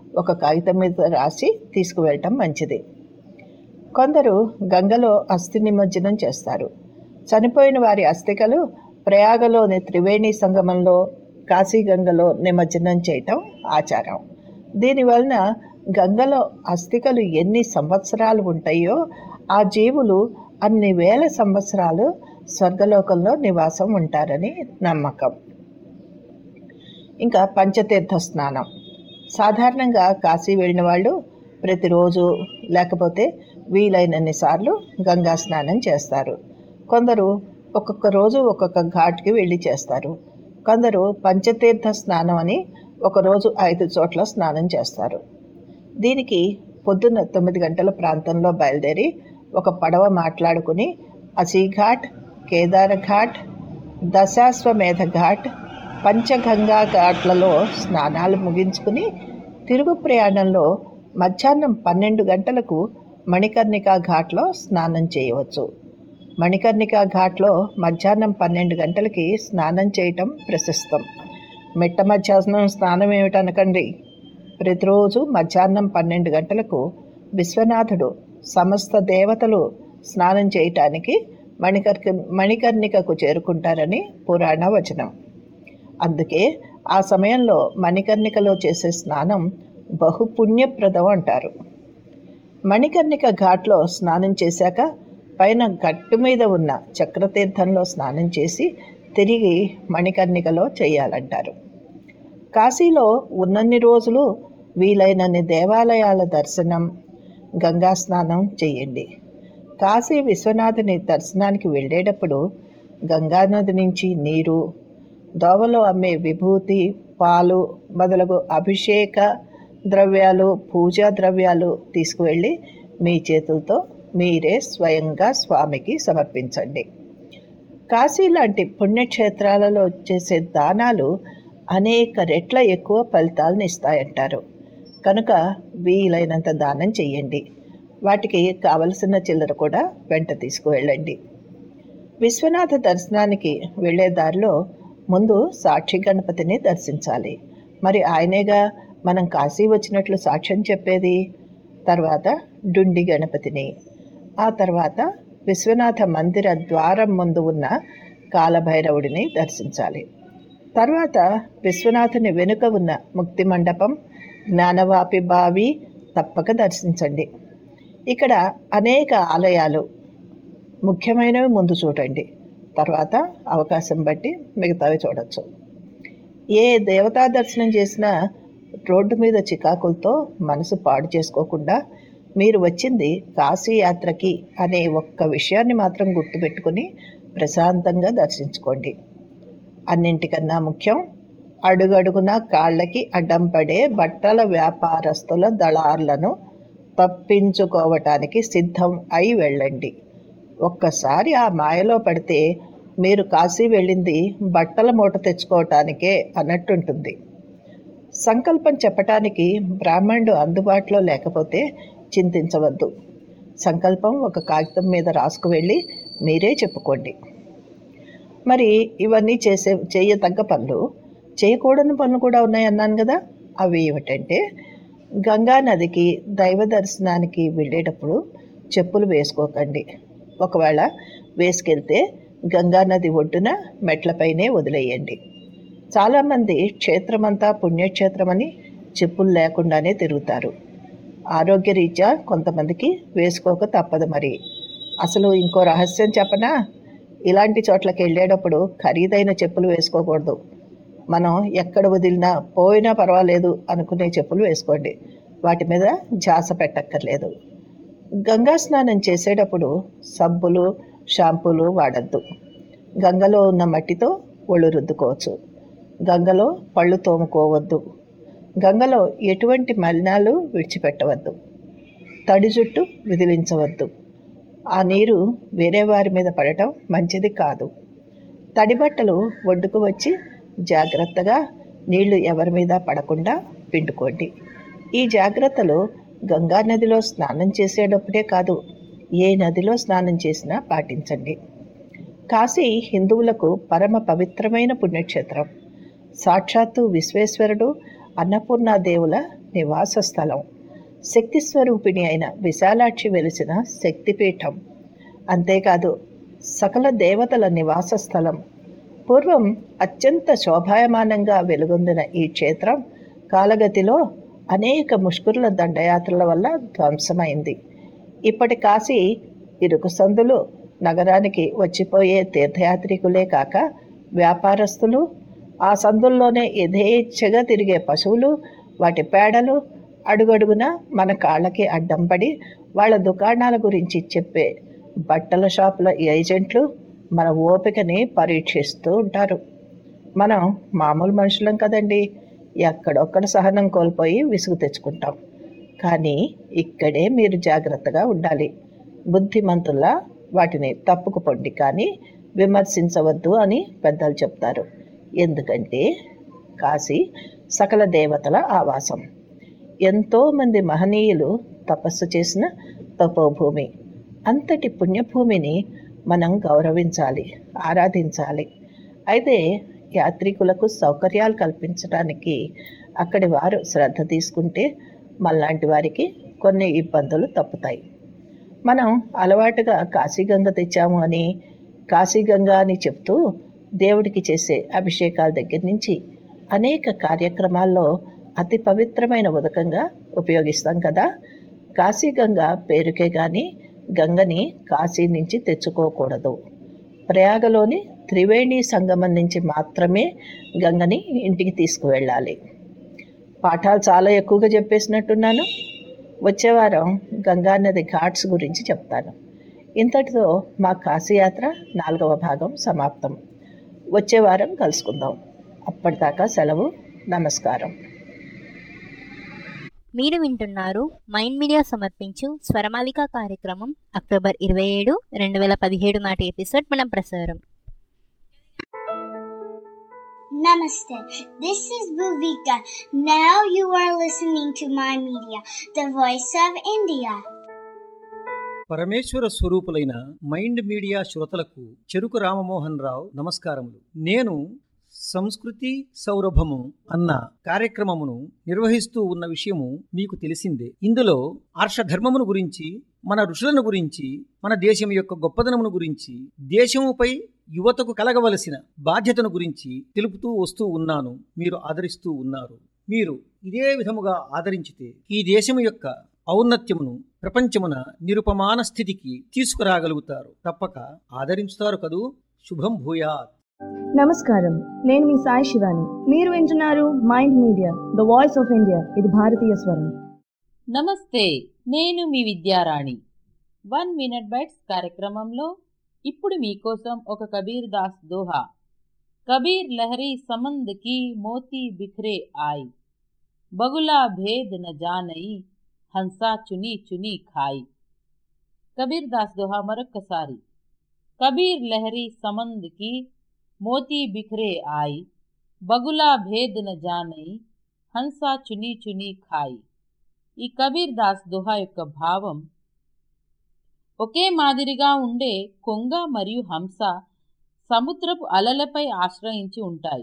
ఒక కాగితం మీద రాసి తీసుకువెళ్ళటం మంచిది కొందరు గంగలో అస్థి నిమజ్జనం చేస్తారు చనిపోయిన వారి అస్థికలు ప్రయాగలోని త్రివేణి సంగమంలో కాశీగంగలో నిమజ్జనం చేయటం ఆచారం దీనివలన గంగలో అస్థికలు ఎన్ని సంవత్సరాలు ఉంటాయో ఆ జీవులు అన్ని వేల సంవత్సరాలు స్వర్గలోకంలో నివాసం ఉంటారని నమ్మకం ఇంకా పంచతీర్థ స్నానం సాధారణంగా కాశీ వెళ్ళిన వాళ్ళు ప్రతిరోజు లేకపోతే వీలైనన్ని సార్లు గంగా స్నానం చేస్తారు కొందరు ఒక్కొక్క రోజు ఒక్కొక్క ఘాట్కి వెళ్ళి చేస్తారు కొందరు పంచతీర్థ స్నానం అని ఒకరోజు ఐదు చోట్ల స్నానం చేస్తారు దీనికి పొద్దున్న తొమ్మిది గంటల ప్రాంతంలో బయలుదేరి ఒక పడవ మాట్లాడుకుని అసీఘాట్ కేదార ఘాట్ దశాశ్వమేధ ఘాట్ పంచగంగా ఘాట్లలో స్నానాలు ముగించుకుని తిరుగు ప్రయాణంలో మధ్యాహ్నం పన్నెండు గంటలకు మణికర్ణికా ఘాట్లో స్నానం చేయవచ్చు మణికర్ణికా ఘాట్లో మధ్యాహ్నం పన్నెండు గంటలకి స్నానం చేయటం ప్రశస్తం మిట్ట మధ్యాహ్నం స్నానం ఏమిటనకండి ప్రతిరోజు మధ్యాహ్నం పన్నెండు గంటలకు విశ్వనాథుడు సమస్త దేవతలు స్నానం చేయటానికి మణికర్క మణికర్ణికకు చేరుకుంటారని పురాణ వచనం అందుకే ఆ సమయంలో మణికర్ణికలో చేసే స్నానం బహుపుణ్యప్రదం అంటారు మణికర్ణిక ఘాట్లో స్నానం చేశాక పైన గట్టు మీద ఉన్న చక్రతీర్థంలో స్నానం చేసి తిరిగి మణికర్ణికలో చేయాలంటారు కాశీలో ఉన్నన్ని రోజులు వీలైనన్ని దేవాలయాల దర్శనం గంగా స్నానం చేయండి కాశీ విశ్వనాథుని దర్శనానికి వెళ్ళేటప్పుడు గంగానది నుంచి నీరు దోవలో అమ్మే విభూతి పాలు మొదలగు అభిషేక ద్రవ్యాలు పూజా ద్రవ్యాలు తీసుకువెళ్ళి మీ చేతులతో మీరే స్వయంగా స్వామికి సమర్పించండి కాశీ లాంటి పుణ్యక్షేత్రాలలో చేసే దానాలు అనేక రెట్ల ఎక్కువ ఫలితాలను ఇస్తాయంటారు కనుక వీలైనంత దానం చెయ్యండి వాటికి కావలసిన చిల్లర కూడా వెంట తీసుకువెళ్ళండి విశ్వనాథ దర్శనానికి వెళ్ళే దారిలో ముందు సాక్షి గణపతిని దర్శించాలి మరి ఆయనేగా మనం కాశీ వచ్చినట్లు సాక్ష్యం చెప్పేది తర్వాత డుండి గణపతిని ఆ తర్వాత విశ్వనాథ మందిర ద్వారం ముందు ఉన్న కాలభైరవుడిని దర్శించాలి తర్వాత విశ్వనాథుని వెనుక ఉన్న ముక్తి మండపం జ్ఞానవాపి బావి తప్పక దర్శించండి ఇక్కడ అనేక ఆలయాలు ముఖ్యమైనవి ముందు చూడండి తర్వాత అవకాశం బట్టి మిగతావి చూడొచ్చు ఏ దేవతా దర్శనం చేసినా రోడ్డు మీద చికాకులతో మనసు పాడు చేసుకోకుండా మీరు వచ్చింది కాశీ యాత్రకి అనే ఒక్క విషయాన్ని మాత్రం గుర్తుపెట్టుకుని ప్రశాంతంగా దర్శించుకోండి అన్నింటికన్నా ముఖ్యం అడుగడుగున కాళ్ళకి అడ్డం పడే బట్టల వ్యాపారస్తుల దళార్లను తప్పించుకోవటానికి సిద్ధం అయి వెళ్ళండి ఒక్కసారి ఆ మాయలో పడితే మీరు కాశీ వెళ్ళింది బట్టల మూట తెచ్చుకోవటానికే అన్నట్టుంటుంది సంకల్పం చెప్పటానికి బ్రాహ్మణుడు అందుబాటులో లేకపోతే చింతించవద్దు సంకల్పం ఒక కాగితం మీద రాసుకు వెళ్ళి మీరే చెప్పుకోండి మరి ఇవన్నీ చేసే చేయతగ్గ పనులు చేయకూడని పనులు కూడా ఉన్నాయన్నాను కదా అవి ఏమిటంటే గంగా నదికి దైవ దర్శనానికి వెళ్ళేటప్పుడు చెప్పులు వేసుకోకండి ఒకవేళ వేసుకెళ్తే గంగా నది ఒడ్డున మెట్లపైనే వదిలేయండి చాలామంది క్షేత్రమంతా పుణ్యక్షేత్రమని చెప్పులు లేకుండానే తిరుగుతారు ఆరోగ్యరీత్యా కొంతమందికి వేసుకోక తప్పదు మరి అసలు ఇంకో రహస్యం చెప్పనా ఇలాంటి చోట్లకి వెళ్ళేటప్పుడు ఖరీదైన చెప్పులు వేసుకోకూడదు మనం ఎక్కడ వదిలినా పోయినా పర్వాలేదు అనుకునే చెప్పులు వేసుకోండి వాటి మీద జాస పెట్టక్కర్లేదు గంగా స్నానం చేసేటప్పుడు సబ్బులు షాంపూలు వాడద్దు గంగలో ఉన్న మట్టితో ఒళ్ళు రుద్దుకోవచ్చు గంగలో పళ్ళు తోముకోవద్దు గంగలో ఎటువంటి మలినాలు విడిచిపెట్టవద్దు తడి జుట్టు విదిలించవద్దు ఆ నీరు వేరే వారి మీద పడటం మంచిది కాదు తడి బట్టలు ఒడ్డుకు వచ్చి జాగ్రత్తగా నీళ్లు ఎవరి మీద పడకుండా పిండుకోండి ఈ జాగ్రత్తలు గంగా నదిలో స్నానం చేసేటప్పుడే కాదు ఏ నదిలో స్నానం చేసినా పాటించండి కాశీ హిందువులకు పరమ పవిత్రమైన పుణ్యక్షేత్రం సాక్షాత్తు విశ్వేశ్వరుడు అన్నపూర్ణాదేవుల నివాస స్థలం శక్తి స్వరూపిణి అయిన విశాలాక్షి వెలిసిన శక్తిపీఠం అంతేకాదు సకల దేవతల నివాస స్థలం పూర్వం అత్యంత శోభాయమానంగా వెలుగొందిన ఈ క్షేత్రం కాలగతిలో అనేక ముష్కరుల దండయాత్రల వల్ల ధ్వంసమైంది ఇప్పటి కాశీ ఇరుకు సందులు నగరానికి వచ్చిపోయే తీర్థయాత్రికులే కాక వ్యాపారస్తులు ఆ సందుల్లోనే యథేచ్ఛగా తిరిగే పశువులు వాటి పేడలు అడుగడుగున మన కాళ్ళకి అడ్డం పడి వాళ్ళ దుకాణాల గురించి చెప్పే బట్టల షాపుల ఏజెంట్లు మన ఓపికని పరీక్షిస్తూ ఉంటారు మనం మామూలు మనుషులం కదండి ఎక్కడొక్కడ సహనం కోల్పోయి విసుగు తెచ్చుకుంటాం కానీ ఇక్కడే మీరు జాగ్రత్తగా ఉండాలి బుద్ధిమంతుల్లా వాటిని తప్పుకు పొండి కానీ విమర్శించవద్దు అని పెద్దలు చెప్తారు ఎందుకంటే కాశీ సకల దేవతల ఆవాసం ఎంతోమంది మహనీయులు తపస్సు చేసిన తపోభూమి అంతటి పుణ్యభూమిని మనం గౌరవించాలి ఆరాధించాలి అయితే యాత్రికులకు సౌకర్యాలు కల్పించడానికి అక్కడి వారు శ్రద్ధ తీసుకుంటే మళ్ళాంటి వారికి కొన్ని ఇబ్బందులు తప్పుతాయి మనం అలవాటుగా కాశీగంగ తెచ్చాము అని కాశీగంగ అని చెప్తూ దేవుడికి చేసే అభిషేకాల దగ్గర నుంచి అనేక కార్యక్రమాల్లో అతి పవిత్రమైన ఉదకంగా ఉపయోగిస్తాం కదా కాశీగంగ పేరుకే కానీ గంగని కాశీ నుంచి తెచ్చుకోకూడదు ప్రయాగలోని త్రివేణి సంగమం నుంచి మాత్రమే గంగని ఇంటికి తీసుకువెళ్ళాలి పాఠాలు చాలా ఎక్కువగా చెప్పేసినట్టున్నాను వచ్చే వారం గంగానది ఘాట్స్ గురించి చెప్తాను ఇంతటితో మా కాశీయాత్ర నాలుగవ భాగం సమాప్తం వచ్చే వారం కలుసుకుందాం అప్పటిదాకా సెలవు నమస్కారం మీరు వింటున్నారు మైండ్ మీడియా సమర్పించు స్వరమాలిక కార్యక్రమం అక్టోబర్ ఇరవై ఏడు రెండు వేల పదిహేడు నాటి ఎపిసోడ్ మనం ప్రసారం Namaste. This is Bhuvika. Now you are listening to my media, the voice of India. పరమేశ్వర స్వరూపులైన మైండ్ మీడియా శ్రోతలకు చెరుకు రామమోహన్ రావు నమస్కారములు నేను సంస్కృతి సౌరభము అన్న కార్యక్రమమును నిర్వహిస్తూ ఉన్న విషయము మీకు తెలిసిందే ఇందులో ఆర్షధర్మమును గురించి మన ఋషులను గురించి మన దేశం యొక్క గొప్పదనమును గురించి దేశముపై యువతకు కలగవలసిన బాధ్యతను గురించి తెలుపుతూ వస్తూ ఉన్నాను మీరు ఆదరిస్తూ ఉన్నారు మీరు ఇదే విధముగా ఆదరించితే ఈ దేశము యొక్క ఔన్నత్యమును ప్రపంచమున నిరుపమాన స్థితికి తీసుకురాగలుగుతారు తప్పక ఆదరించుతారు కదూ శుభం భూయాత్ నమస్కారం నేను మీ సాయి శివాని మీరు వింటున్నారు Mind Media the voice of India ఇది భారతీయ స్వరం నమస్తే నేను మీ విద్యారాణి వన్ మినిట్ బైట్స్ కార్యక్రమంలో ఇప్పుడు మీకోసం ఒక కబీర్ దాస్ దోహా కబీర్ లహరి సమంద్ కి మోతీ బిఖరే ఆయి బగులా భేద్ న జానయి హంసా చుని చుని ఖాయి కబీర్ దాస్ దోహా మరొక్కసారి కబీర్ లహరి సమంద్ కి మోతీ బిఖరే ఆయి బగులా భేద్ న జానయి హంసా చుని చుని ఖాయి ఈ కబీర్ దాస్ దోహా యొక్క భావం ఒకే మాదిరిగా ఉండే కొంగ మరియు హంస సముద్రపు అలలపై ఆశ్రయించి ఉంటాయి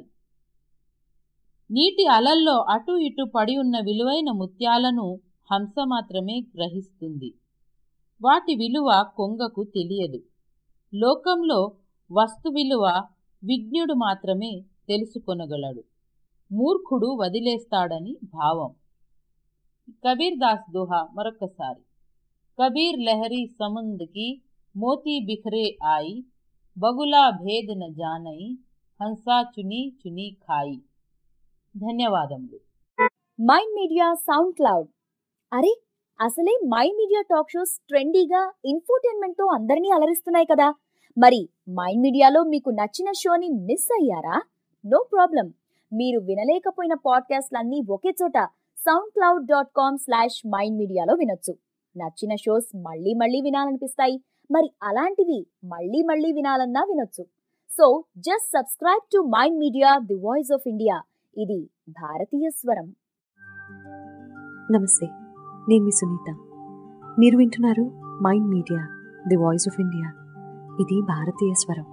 నీటి అలల్లో అటు ఇటు పడి ఉన్న విలువైన ముత్యాలను హంస మాత్రమే గ్రహిస్తుంది వాటి విలువ కొంగకు తెలియదు లోకంలో వస్తు విలువ విజ్ఞుడు మాత్రమే తెలుసుకొనగలడు మూర్ఖుడు వదిలేస్తాడని భావం కబీర్ దాస్ దోహా మరొకసారి కబీర్ లహరి సముంద్ కి మోతీ బిఖరే ఆయి బగులా భేద్ న జానయి హంసా చుని చుని ఖాయి ధన్యవాదములు మైండ్ మీడియా సౌండ్ క్లౌడ్ అరే అసలే మైండ్ మీడియా టాక్ షోస్ ట్రెండీగా ఇన్ఫోటైన్మెంట్ తో అందరినీ అలరిస్తున్నాయి కదా మరి మైండ్ మీడియాలో మీకు నచ్చిన షోని మిస్ అయ్యారా నో ప్రాబ్లం మీరు వినలేకపోయిన పాడ్కాస్ట్లన్నీ ఒకే చోట SoundCloud dot com slash Mind మీడియాలో వినొచ్చు నచ్చిన షోస్ మళ్ళీ మళ్ళీ వినాలనిపిస్తాయి మరి అలాంటివి మళ్ళీ మళ్ళీ వినాలన్నా వినొచ్చు so just subscribe to Mind Media the voice of India ఇది భారతీయ స్వరం నమస్తే నేను మీ సునీత మీరు వింటున్నారు Mind Media the voice of India ఇది భారతీయ స్వరం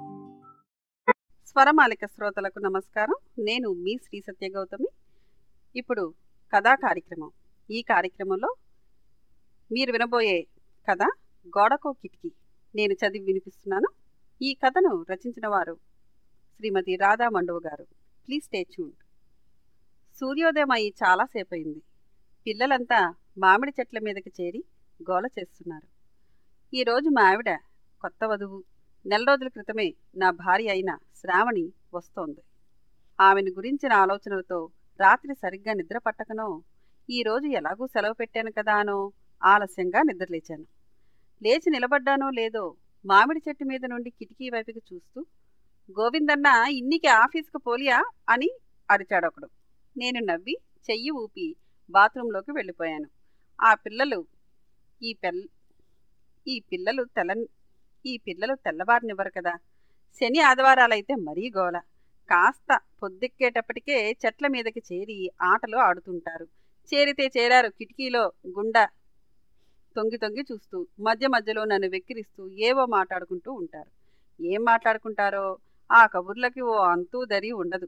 స్వరమాలిక శ్రోతలకు నమస్కారం నేను మీ శ్రీ సత్య గౌతమి ఇప్పుడు కథా కార్యక్రమం ఈ కార్యక్రమంలో మీరు వినబోయే కథ గోడకో కిటికీ నేను చదివి వినిపిస్తున్నాను ఈ కథను రచించిన వారు శ్రీమతి రాధా మండవ గారు ప్లీజ్ స్టే ట్యూన్డ్ సూర్యోదయం అయి చాలాసేపు అయింది పిల్లలంతా మామిడి చెట్ల మీదకి చేరి గోల చేస్తున్నారు ఈరోజు మా ఆవిడ కొత్త వధువు నెల రోజుల క్రితమే నా భార్య అయిన శ్రావణి వస్తోంది ఆమెను గురించిన ఆలోచనలతో రాత్రి సరిగ్గా నిద్ర పట్టకనో ఈరోజు ఎలాగూ సెలవు పెట్టాను కదా అనో ఆలస్యంగా నిద్రలేచాను లేచి నిలబడ్డానో లేదో మామిడి చెట్టు మీద నుండి కిటికీ వైపుకి చూస్తూ గోవిందన్న ఇన్నికి ఆఫీస్కి పోలియా అని అరిచాడొకడు నేను నవ్వి చెయ్యి ఊపి బాత్రూంలోకి వెళ్ళిపోయాను ఆ పిల్లలు ఈ పెల్ ఈ పిల్లలు తెల్ల ఈ పిల్లలు తెల్లవారినివ్వరు కదా శని ఆదివారాలైతే మరీ గోల కాస్త పొద్దెక్కేటప్పటికే చెట్ల మీదకి చేరి ఆటలు ఆడుతుంటారు చేరితే చేరారు కిటికీలో గుండా తొంగి తొంగి చూస్తూ మధ్య మధ్యలో నన్ను వెక్కిరిస్తూ ఏవో మాట్లాడుకుంటూ ఉంటారు ఏం మాట్లాడుకుంటారో ఆ కబుర్లకి ఓ అంతూ దరి ఉండదు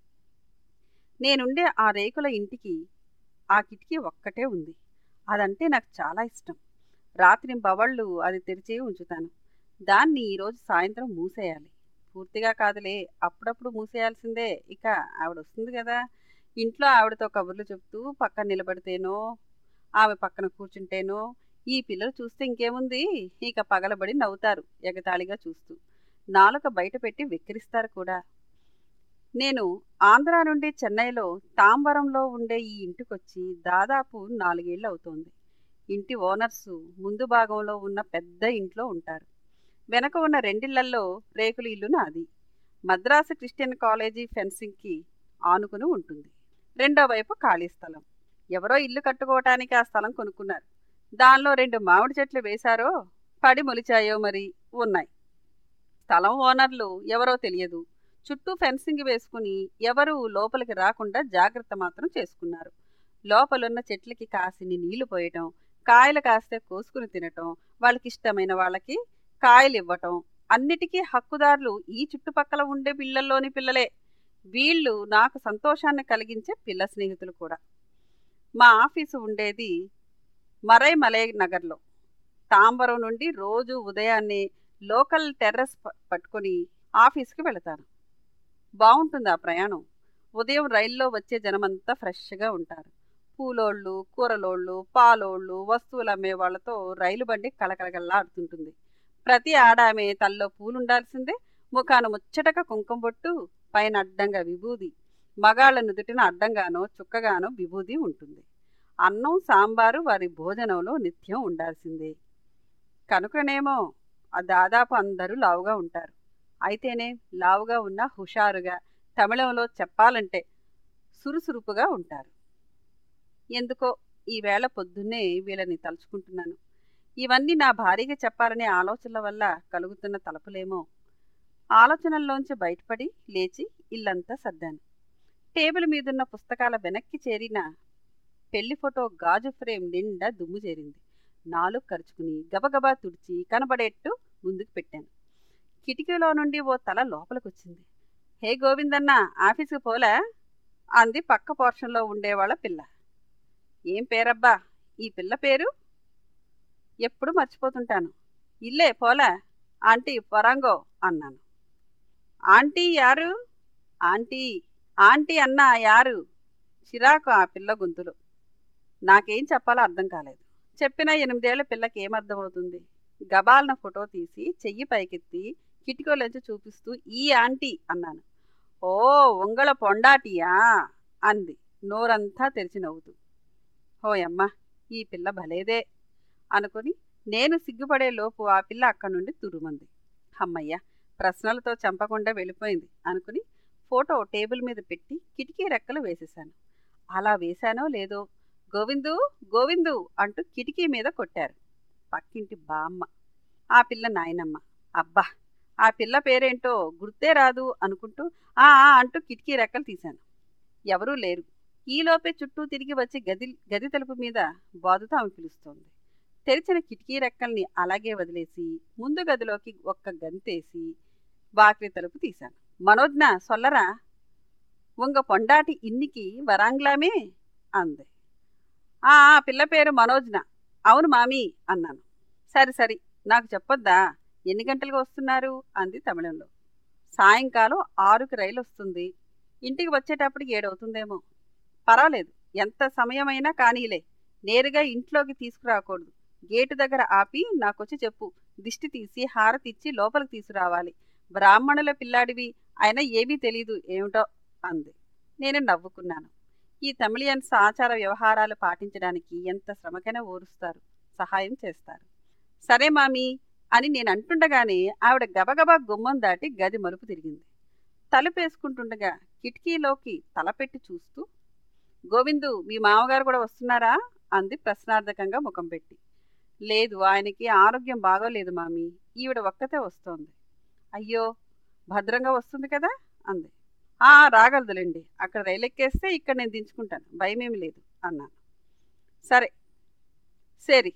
నేనుండే ఆ రేకుల ఇంటికి ఆ కిటికీ ఒక్కటే ఉంది అదంటే నాకు చాలా ఇష్టం రాత్రి బవళ్ళు అది తెరిచే ఉంచుతాను దాన్ని ఈరోజు సాయంత్రం మూసేయాలి పూర్తిగా కాదులే అప్పుడప్పుడు మూసేయాల్సిందే ఇక ఆవిడ వస్తుంది కదా ఇంట్లో ఆవిడతో కబుర్లు చెప్తూ పక్కన నిలబడితేనో ఆమె పక్కన కూర్చుంటేనో ఈ పిల్లలు చూస్తే ఇంకేముంది ఇక పగలబడి నవ్వుతారు ఎగతాళిగా చూస్తూ నాలుక బయట పెట్టి వెక్కిరిస్తారు కూడా నేను ఆంధ్ర నుండి చెన్నైలో తాంబరంలో ఉండే ఈ ఇంటికొచ్చి దాదాపు నాలుగేళ్ళు అవుతోంది ఇంటి ఓనర్సు ముందు భాగంలో ఉన్న పెద్ద ఇంట్లో ఉంటారు వెనక ఉన్న రెండిళ్లల్లో రేకుల ఇల్లు నాది మద్రాసు క్రిస్టియన్ కాలేజీ ఫెన్సింగ్కి ఆనుకుని ఉంటుంది రెండో వైపు ఖాళీ స్థలం ఎవరో ఇల్లు కట్టుకోవటానికి ఆ స్థలం కొనుక్కున్నారు దానిలో రెండు మామిడి చెట్లు వేశారో పడి మొలిచాయో మరి ఉన్నాయి స్థలం ఓనర్లు ఎవరో తెలియదు చుట్టూ ఫెన్సింగ్ వేసుకుని ఎవరూ లోపలికి రాకుండా జాగ్రత్త మాత్రం చేసుకున్నారు లోపలున్న చెట్లకి కాసిని నీళ్లు పోయటం కాయలు కాస్తే కోసుకుని తినటం వాళ్ళకి ఇష్టమైన వాళ్ళకి కాయలు ఇవ్వటం అన్నిటికీ హక్కుదారులు ఈ చుట్టుపక్కల ఉండే పిల్లల్లోని పిల్లలే వీళ్ళు నాకు సంతోషాన్ని కలిగించే పిల్ల స్నేహితులు కూడా మా ఆఫీసు ఉండేది మరై మలై నగర్లో తాంబరం నుండి రోజు ఉదయాన్నే లోకల్ టెర్రస్ పట్టుకొని ఆఫీస్కి వెళతాను బాగుంటుంది ఆ ప్రయాణం ఉదయం రైల్లో వచ్చే జనమంతా ఫ్రెష్గా ఉంటారు పూలోళ్ళు కూరలోళ్ళు పాలోళ్ళు వస్తువులు అమ్మే వాళ్ళతో రైలు బండి కళకళగల్లాడుతుంటుంది ప్రతి ఆడామె తల్లో పూలుండాల్సిందే ముఖాన ముచ్చటక కుంకుమ బొట్టు పైన అడ్డంగా విభూది మగాళ్ళ నుదుటిన అడ్డంగానో చుక్కగానో విభూది ఉంటుంది అన్నం సాంబారు వారి భోజనంలో నిత్యం ఉండాల్సిందే కనుకనేమో దాదాపు అందరూ లావుగా ఉంటారు అయితేనే లావుగా ఉన్న హుషారుగా తమిళంలో చెప్పాలంటే సురుసురుపుగా ఉంటారు ఎందుకో ఈవేళ పొద్దున్నే వీళ్ళని తలుచుకుంటున్నాను ఇవన్నీ నా భార్యగా చెప్పాలనే ఆలోచనల వల్ల కలుగుతున్న తలపులేమో ఆలోచనల్లోంచి బయటపడి లేచి ఇల్లంతా సర్దాను టేబుల్ మీదున్న పుస్తకాల వెనక్కి చేరిన పెళ్లి ఫోటో గాజు ఫ్రేమ్ నిండా దుమ్ము చేరింది నాలుగు ఖర్చుకుని గబగబా తుడిచి కనబడేట్టు ముందుకు పెట్టాను కిటికీలో నుండి ఓ తల లోపలికొచ్చింది హే గోవిందన్న ఆఫీస్కి పోలే అంది పక్క పోర్షన్లో ఉండేవాళ్ళ పిల్ల ఏం పేరబ్బా ఈ పిల్ల పేరు ఎప్పుడు మర్చిపోతుంటాను ఇల్లే పోలే ఆంటీ పొరంగో అన్నాను ఆంటీ యారు ఆంటీ ఆంటీ అన్నా యారు చిరాకు ఆ పిల్ల గొంతులు నాకేం చెప్పాలో అర్థం కాలేదు చెప్పిన ఎనిమిదేళ్ల పిల్లకి ఏమర్థమవుతుంది గబాలన ఫోటో తీసి చెయ్యి పైకెత్తి కిటికీలోంచి చూపిస్తూ ఈ ఆంటీ అన్నాను ఓ ఉంగళ పొండాటియా అంది నోరంతా తెరిచి నవ్వుతూ హోయమ్మ ఈ పిల్ల భలేదే అనుకుని నేను సిగ్గుపడే లోపు ఆ పిల్ల అక్కడి నుండి తురుమంది అమ్మయ్య ప్రశ్నలతో చంపకుండా వెళ్ళిపోయింది అనుకుని ఫోటో టేబుల్ మీద పెట్టి కిటికీ రెక్కలు వేసేశాను అలా వేశానో లేదో గోవిందు గోవిందు అంటూ కిటికీ మీద కొట్టారు పక్కింటి బామ్మ ఆ పిల్ల నాయనమ్మ అబ్బా ఆ పిల్ల పేరేంటో గుర్తే రాదు అనుకుంటూ ఆ ఆ అంటూ కిటికీ రెక్కలు తీశాను ఎవరూ లేరు ఈలోపే చుట్టూ తిరిగి వచ్చి గది గది తలుపు మీద బాదుతో ఆమె పిలుస్తోంది తెరిచిన కిటికీ రెక్కల్ని అలాగే వదిలేసి ముందు గదిలోకి ఒక్క గంతేసి వాకిలి తలుపు తీశాను మనోజ్ఞ సొల్లరా ఉంగ పొండాటి ఇన్నికి వరాంగ్లామే అంది ఆ ఆ, పిల్ల పేరు మనోజ్న అవును మామీ అన్నాను సరే సరే నాకు చెప్పొద్దా ఎన్ని గంటలకు వస్తున్నారు అంది తమిళంలో సాయంకాలం ఆరుకి రైలు వస్తుంది ఇంటికి వచ్చేటప్పటికి ఏడవుతుందేమో పర్వాలేదు ఎంత సమయమైనా కానీలే నేరుగా ఇంట్లోకి తీసుకురాకూడదు గేటు దగ్గర ఆపి నాకొచ్చి చెప్పు దిష్టి తీసి హారతిచ్చి లోపలికి తీసుకురావాలి బ్రాహ్మణుల పిల్లాడివి అయినా ఏమీ తెలీదు ఏమిటో అంది నేను నవ్వుకున్నాను ఈ తమిళియన్స్ ఆచార వ్యవహారాలు పాటించడానికి ఎంత శ్రమకైనా ఓరుస్తారు సహాయం చేస్తారు సరే మామీ అని నేను అంటుండగానే ఆవిడ గబగబా గుమ్మం దాటి గది మలుపు తిరిగింది తలుపేసుకుంటుండగా కిటికీలోకి తలపెట్టి చూస్తూ గోవిందు మీ మామగారు కూడా వస్తున్నారా అంది ప్రశ్నార్థకంగా ముఖం పెట్టి లేదు ఆయనకి ఆరోగ్యం బాగోలేదు మామీ ఈవిడ ఒక్కతే వస్తోంది అయ్యో భద్రంగా వస్తుంది కదా అంది ఆ రాగలదులేండి అక్కడ రైలు ఎక్కేస్తే ఇక్కడ నేను దించుకుంటాను భయమేమి లేదు అన్నాను సరే సరి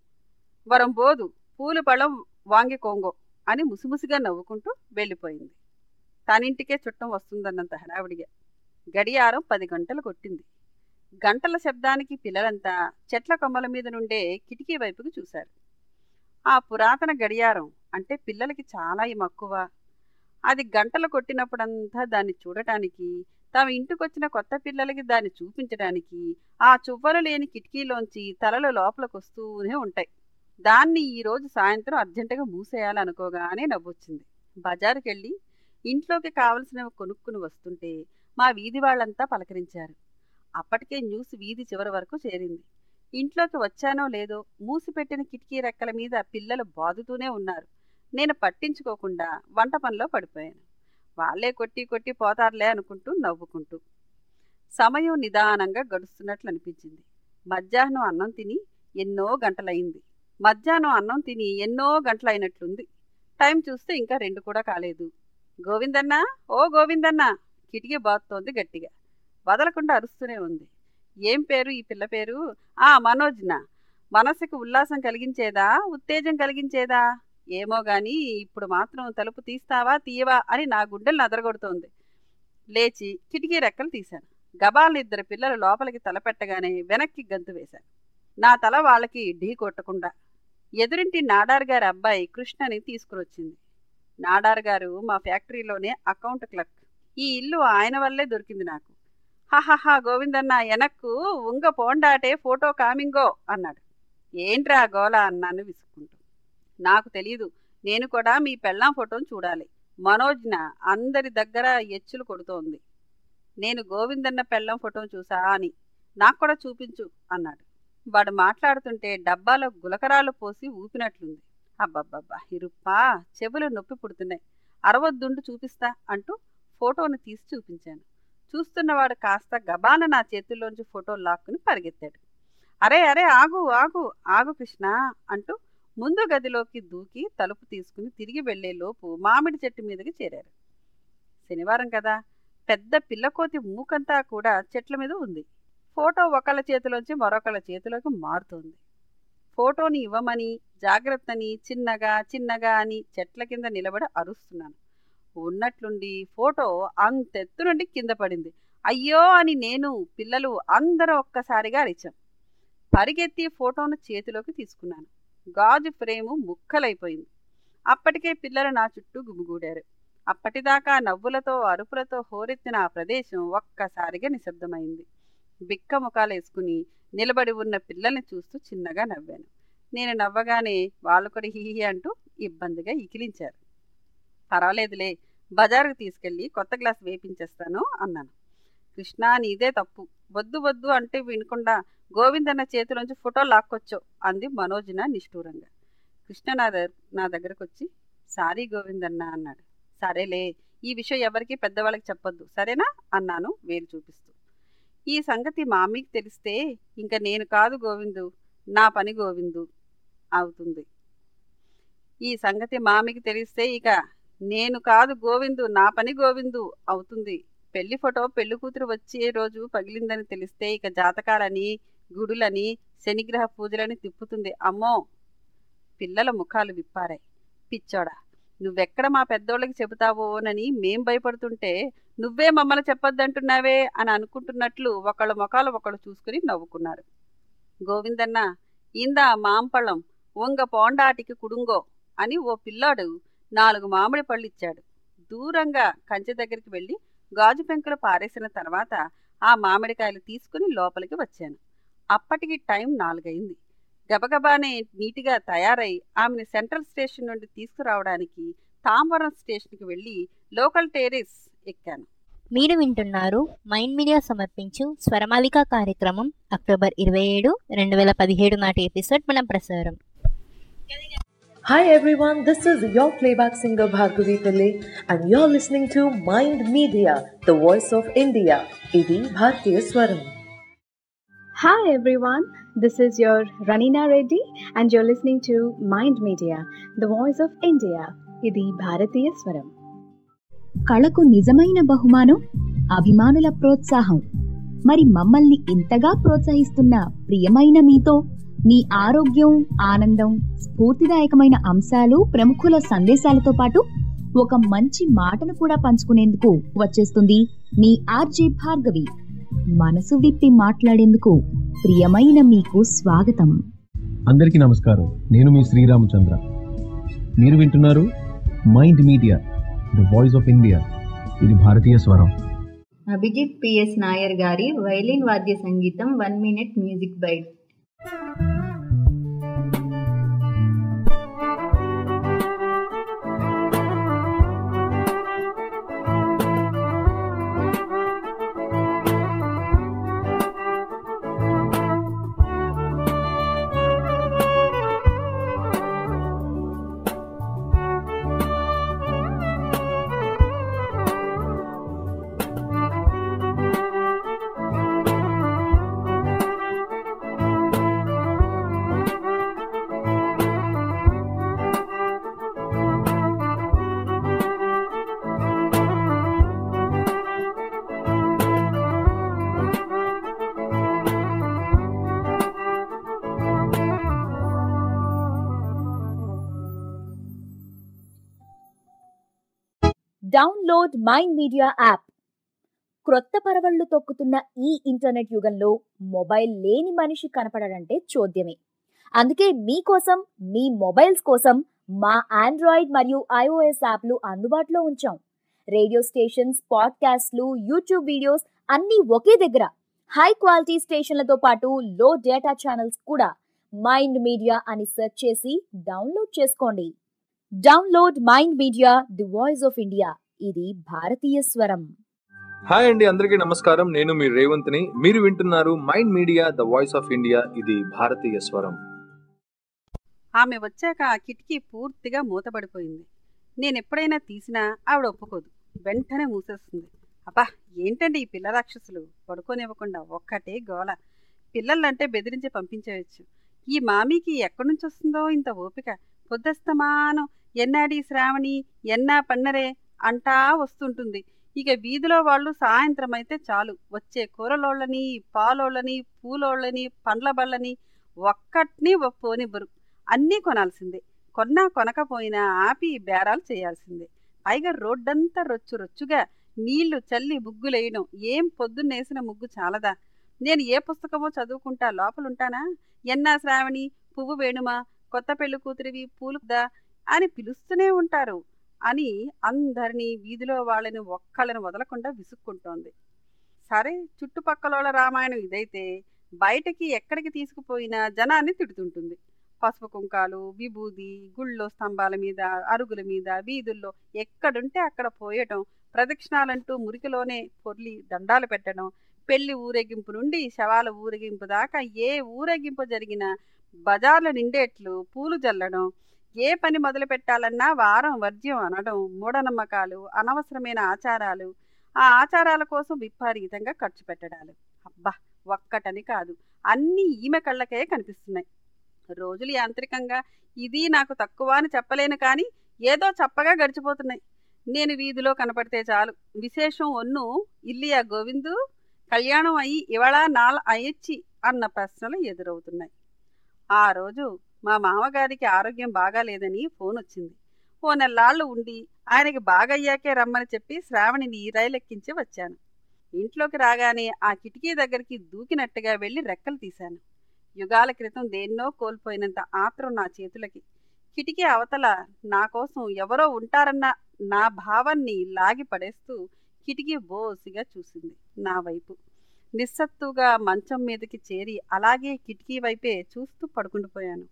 వరం బోదు పూలు పళ్ళం వాంగి కొంగో అని ముసిముసిగా నవ్వుకుంటూ వెళ్ళిపోయింది తనింటికే చుట్టం వస్తుందన్నంత హడావిడిగా గడియారం పది గంటలు కొట్టింది గంటల శబ్దానికి పిల్లలంతా చెట్ల కొమ్మల మీద నుండే కిటికీ వైపుకు చూశారు ఆ పురాతన గడియారం అంటే పిల్లలకి చాలా ఈ మక్కువ అది గంటలు కొట్టినప్పుడంతా దాన్ని చూడటానికి తమ ఇంటికొచ్చిన కొత్త పిల్లలకి దాన్ని చూపించడానికి ఆ చువ్వలు లేని కిటికీలోంచి తలలు లోపలికి వస్తూనే ఉంటాయి దాన్ని ఈరోజు సాయంత్రం అర్జెంటుగా మూసేయాలనుకోగానే నవ్వొచ్చింది బజారుకెళ్ళి ఇంట్లోకి కావలసినవి కొనుక్కుని వస్తుంటే మా వీధి వాళ్ళంతా పలకరించారు అప్పటికే న్యూస్ వీధి చివరి వరకు చేరింది ఇంట్లోకి వచ్చానో లేదో మూసిపెట్టిన కిటికీ రెక్కల మీద పిల్లలు బాదుతూనే ఉన్నారు నేను పట్టించుకోకుండా వంట పనిలో పడిపోయాను వాళ్ళే కొట్టి కొట్టి పోతారులే అనుకుంటూ నవ్వుకుంటూ సమయం నిదానంగా గడుస్తున్నట్లు అనిపించింది మధ్యాహ్నం అన్నం తిని ఎన్నో గంటలయింది మధ్యాహ్నం అన్నం తిని ఎన్నో గంటలైనట్లుంది టైం చూస్తే ఇంకా రెండు కూడా కాలేదు గోవిందన్నా ఓ గోవిందన్నా కిటికీ బాత్తోంది గట్టిగా వదలకుండా అరుస్తూనే ఉంది ఏం పేరు ఈ పిల్ల పేరు ఆ మనోజ్న మనసుకు ఉల్లాసం కలిగించేదా ఉత్తేజం కలిగించేదా ఏమో గాని ఇప్పుడు మాత్రం తలుపు తీస్తావా తీయవా అని నా గుండెలు నదరగొడుతోంది లేచి కిటికీ రెక్కలు తీశాను గబాలను ఇద్దరు పిల్లలు లోపలికి తలపెట్టగానే వెనక్కి గంతు వేశాను నా తల వాళ్ళకి ఢీ కొట్టకుండా ఎదురింటి నాడార్ గారి అబ్బాయి కృష్ణని తీసుకురొచ్చింది నాడార్ గారు మా ఫ్యాక్టరీలోనే అకౌంట్ క్లర్క్ ఈ ఇల్లు ఆయన వల్లే దొరికింది నాకు హహహా గోవిందన్న ఎనక్కు ఉంగ పోండాటే ఫోటో కామింగో అన్నాడు ఏంట్రా గోల అన్నాను విసుక్కుంటూ నాకు తెలియదు నేను కూడా మీ పెళ్ళాం ఫోటోను చూడాలి మనోజ్న అందరి దగ్గర ఎచ్చులు కొడుతోంది నేను గోవిందన్న పెళ్ళం ఫోటోను చూసా అని నాకు కూడా చూపించు అన్నాడు వాడు మాట్లాడుతుంటే డబ్బాలో గులకరాలు పోసి ఊపినట్లుంది అబ్బబ్బబ్బా ఇరుప్పా చెవులు నొప్పి పుడుతున్నాయి అరవద్దుండు చూపిస్తా అంటూ ఫోటోను తీసి చూపించాను చూస్తున్నవాడు కాస్త గబాన నా చేతుల్లోంచి ఫోటో లాక్కుని పరిగెత్తాడు అరే అరే ఆగు ఆగు ఆగు కృష్ణ అంటూ ముందు గదిలోకి దూకి తలుపు తీసుకుని తిరిగి వెళ్లే లోపు మామిడి చెట్టు మీదకి చేరారు శనివారం కదా పెద్ద పిల్లకోతి మూకంతా కూడా చెట్ల మీద ఉంది ఫోటో ఒకళ్ళ చేతిలోంచి మరొకళ్ళ చేతిలోకి మారుతోంది ఫోటోని ఇవ్వమని జాగ్రత్తని చిన్నగా చిన్నగా అని చెట్ల కింద నిలబడి అరుస్తున్నాను ఉన్నట్లుండి ఫోటో అంతెత్తు నుండి కింద పడింది అయ్యో అని నేను పిల్లలు అందరూ ఒక్కసారిగా అరిచాం పరిగెత్తి ఫోటోను చేతిలోకి తీసుకున్నాను గాజు ఫ్రేము ముక్కలైపోయింది అప్పటికే పిల్లలు నా చుట్టూ గుమిగూడారు అప్పటిదాకా నవ్వులతో అరుపులతో హోరెత్తిన ఆ ప్రదేశం ఒక్కసారిగా నిశ్శబ్దమైంది బిక్క ముఖాలేసుకుని నిలబడి ఉన్న పిల్లల్ని చూస్తూ చిన్నగా నవ్వాను నేను నవ్వగానే వాళ్ళు కూడా హిహి అంటూ ఇబ్బందిగా ఇకిలించారు పర్వాలేదులే బజారుకు తీసుకెళ్ళి కొత్త గ్లాస్ వేపించేస్తాను అన్నాను కృష్ణ నీదే తప్పు వద్దు వద్దు అంటే వినకుండా గోవిందన్న చేతిలోంచి ఫోటో లాక్కొచ్చో అంది మనోజ్న నిష్ఠూరంగా కృష్ణ నా దగ్గర నా దగ్గరకు వచ్చి సారీ గోవిందన్న అన్నాడు సరేలే ఈ విషయం ఎవరికి పెద్దవాళ్ళకి చెప్పొద్దు సరేనా అన్నాను వేలు చూపిస్తూ ఈ సంగతి మా అమ్మకి తెలిస్తే ఇంకా నేను కాదు గోవిందు నా పని గోవిందు అవుతుంది ఈ సంగతి మామికి తెలిస్తే ఇక నేను కాదు గోవిందు నా పని గోవిందు అవుతుంది పెళ్లి ఫోటో పెళ్లి కూతురు వచ్చే రోజు పగిలిందని తెలిస్తే ఇక జాతకాలని గుడులని శనిగ్రహ పూజలని తిప్పుతుంది అమ్మో పిల్లల ముఖాలు విప్పారాయి పిచ్చోడా నువ్వెక్కడ మా పెద్దోళ్ళకి చెబుతావోనని మేం భయపడుతుంటే నువ్వే మమ్మల్ని చెప్పొద్దంటున్నావే అని అనుకుంటున్నట్లు ఒకళ్ళ ముఖాలు ఒకళ్ళు చూసుకుని నవ్వుకున్నారు గోవిందన్న ఇందా మాంపళ్ళం ఒంగ పోండాటికి కుడుంగో అని ఓ పిల్లాడు నాలుగు మామిడి పళ్ళు ఇచ్చాడు దూరంగా కంచె దగ్గరికి వెళ్ళి గాజు పెంకులు పారేసిన తర్వాత ఆ మామిడికాయలు తీసుకుని లోపలికి వచ్చాను అప్పటికి టైం నాలుగైంది గబగబానే నీటిగా తయారై ఆమెను సెంట్రల్ స్టేషన్ నుండి తీసుకురావడానికి తాంబరం స్టేషన్కి వెళ్ళి లోకల్ టెరెస్ ఎక్కాను మీరు వింటున్నారు మైండ్ మీడియా సమర్పించు స్వరమాలిక కార్యక్రమం అక్టోబర్ ఇరవై ఏడు రెండు వేల పదిహేడు నాటి ఎపిసోడ్ మన ప్రసారం Hi everyone, this is your playback singer Bhargavi Pillai and you're listening to Mind Media, the voice of India. Idi Bhartiya Swaram. Hi everyone, this is your Ranina Reddy and you're listening to Mind Media, the voice of India. ఇది భారతీయ స్వరం కళకు నిజమైన బహుమానం అభిమానుల ప్రోత్సాహం మరి మమ్మల్ని ఇంతగా ప్రోత్సహిస్తున్న ప్రియమైన మీతో మీ ఆరోగ్యం ఆనందం స్ఫూర్తిదాయకమైన అంశాలు ప్రముఖుల సందేశాలతో పాటు ఒక మంచి మాటను కూడా పంచుకునేందుకు వచ్చేస్తుంది మీ ఆర్జే భార్గవి మనసు విప్పి మాట్లాడేందుకు ప్రియమైన మీకు స్వాగతం అందరికీ నమస్కారం నేను మీ శ్రీరామచంద్ర మీరు వింటున్నారు Mind Media the voice of India ఇది భారతీయ స్వరం అభిజిత్ పిఎస్ నాయర్ గారి వైలిన్ వాద్య సంగీతం one minute music byte download Mind Media app క్రొత్త పరవళ్లు తొక్కుతున్న ఈ ఇంటర్నెట్ యుగంలో మొబైల్ లేని మనిషి కనపడడంటే చూద్యమే అందుకే మీకోసం మీ మొబైల్స్ కోసం మా ఆండ్రాయిడ్ మరియు ఐఓఎస్ యాప్లు అందుబాటులో ఉంచాం రేడియో స్టేషన్స్ పాడ్కాస్ట్లు యూట్యూబ్ వీడియోస్ అన్నీ ఒకే దగ్గర హై క్వాలిటీ స్టేషన్లతో పాటు లో డేటా ఛానల్స్ కూడా మైండ్ మీడియా అని సెర్చ్ చేసి డౌన్లోడ్ చేసుకోండి download Mind Media the voice of India ఇది భారతీయ స్వరం హాయ్ అండి అందరికీ నమస్కారం నేను మీ రేవంత్ని మీరు వింటున్నారు Mind Media the voice of India ఇది భారతీయ స్వరం ఆమె వచ్చాక ఆ కిటికీ పూర్తిగా మూతపడిపోయింది నేను ఎప్పుడైనా తీసినా ఆవిడ ఒప్పుకోదు వెంటనే మూసేస్తుంది అబ్బా ఏంటండి ఈ పిల్ల రాక్షసులు పడుకోనివ్వకుండా ఒక్కటే గోల పిల్లలంటే బెదిరించి పంపించేయచ్చు ఈ మామీకి ఎక్కడి నుంచి వస్తుందో ఇంత ఓపిక పొద్దస్తమానం ఎన్నాడి శ్రావణి ఎన్నా పన్నరే అంటా వస్తుంటుంది ఇక వీధిలో వాళ్ళు సాయంత్రం అయితే చాలు వచ్చే కూరలోళ్ళని పాలోళ్ళని పూలోళ్ళని పండ్ల బళ్ళని ఒక్కటిని పోనివ్వరు అన్నీ కొనాల్సిందే కొన్నా కొనకపోయినా ఆపి బేరాలు చేయాల్సిందే పైగా రోడ్డంతా రొచ్చు రొచ్చుగా నీళ్లు చల్లి ముగ్గులేయడం ఏం పొద్దున్నేసిన ముగ్గు చాలదా నేను ఏ పుస్తకమో చదువుకుంటా లోపలుంటానా ఎన్నా శ్రావణి పువ్వు వేణుమా కొత్త పెళ్లి కూతురివి పూలుదా అని పిలుస్తూనే ఉంటారు అని అందరినీ వీధిలో వాళ్ళని ఒక్కళ్ళని వదలకుండా విసుక్కుంటోంది సరే చుట్టుపక్కల రామాయణం ఇదైతే బయటకి ఎక్కడికి తీసుకుపోయినా జనాన్ని తిడుతుంటుంది పసుపు కుంకాలు విభూది గుళ్ళో స్తంభాల మీద అరుగుల మీద వీధుల్లో ఎక్కడుంటే అక్కడ పోయటం ప్రదక్షిణాలంటూ మురికిలోనే పొర్లి దండాలు పెట్టడం పెళ్లి ఊరేగింపు నుండి శవాల ఊరేగింపు దాకా ఏ ఊరేగింపు జరిగినా బజార్లు నిండేట్లు పూలు జల్లడం ఏ పని మొదలు పెట్టాలన్నా వారం వర్జ్యం అనడం మూఢనమ్మకాలు అనవసరమైన ఆచారాలు ఆ ఆచారాల కోసం విపరీతంగా ఖర్చు పెట్టడాలు అబ్బా ఒక్కటని కాదు అన్నీ ఈమె కళ్ళకే కనిపిస్తున్నాయి రోజులు యాంత్రికంగా ఇది నాకు తక్కువ అని చెప్పలేను కానీ ఏదో చప్పగా గడిచిపోతున్నాయి నేను వీధిలో కనపడితే చాలు విశేషం ఒన్ను ఇల్లియా గోవిందు కళ్యాణం అయ్యి ఇవాళ నాల అయ్యొచ్చి అన్న ప్రశ్నలు ఎదురవుతున్నాయి ఆ రోజు మా మామగారికి ఆరోగ్యం బాగాలేదని ఫోన్ వచ్చింది ఓ నెల్లాళ్ళు ఉండి ఆయనకి బాగయ్యాకే రమ్మని చెప్పి శ్రావణిని రైలెక్కించి వచ్చాను ఇంట్లోకి రాగానే ఆ కిటికీ దగ్గరికి దూకినట్టుగా వెళ్ళి రెక్కలు తీశాను యుగాల క్రితం దేన్నో కోల్పోయినంత ఆత్రం నా చేతులకి కిటికీ అవతల నా కోసం ఎవరో ఉంటారన్న నా భావాన్ని లాగి పడేస్తూ కిటికీ బోసిగా చూసింది నా వైపు నిస్సత్తుగా మంచం మీదకి చేరి అలాగే కిటికీ వైపే చూస్తూ పడుకుండిపోయాను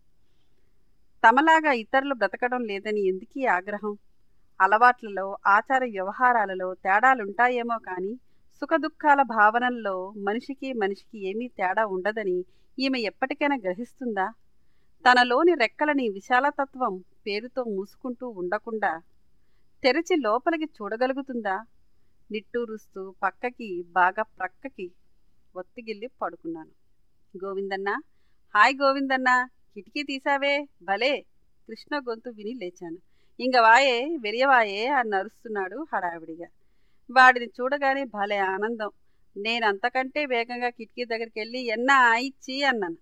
తమలాగా ఇతరులు బ్రతకడం లేదని ఎందుకీ ఆగ్రహం అలవాట్లలో ఆచార వ్యవహారాలలో తేడాలుంటాయేమో కానీ సుఖదుఖాల భావనల్లో మనిషికి మనిషికి ఏమీ తేడా ఉండదని ఈమె ఎప్పటికైనా గ్రహిస్తుందా తనలోని రెక్కలని విశాలతత్వం పేరుతో మూసుకుంటూ ఉండకుండా తెరిచి లోపలికి చూడగలుగుతుందా నిట్టూరుస్తూ పక్కకి బాగా ప్రక్కకి ఒత్తిగిల్లి పడుకున్నాను గోవిందన్న హాయ్ గోవిందన్న కిటికీ తీసావే భలే కృష్ణ గొంతు విని లేచాను ఇంక వాయే వెరియవాయే అని అరుస్తున్నాడు హడావిడిగా వాడిని చూడగానే భలే ఆనందం నేను అంతకంటే వేగంగా కిటికీ దగ్గరికి వెళ్ళి ఎన్న ఆయిచ్చి అన్నాను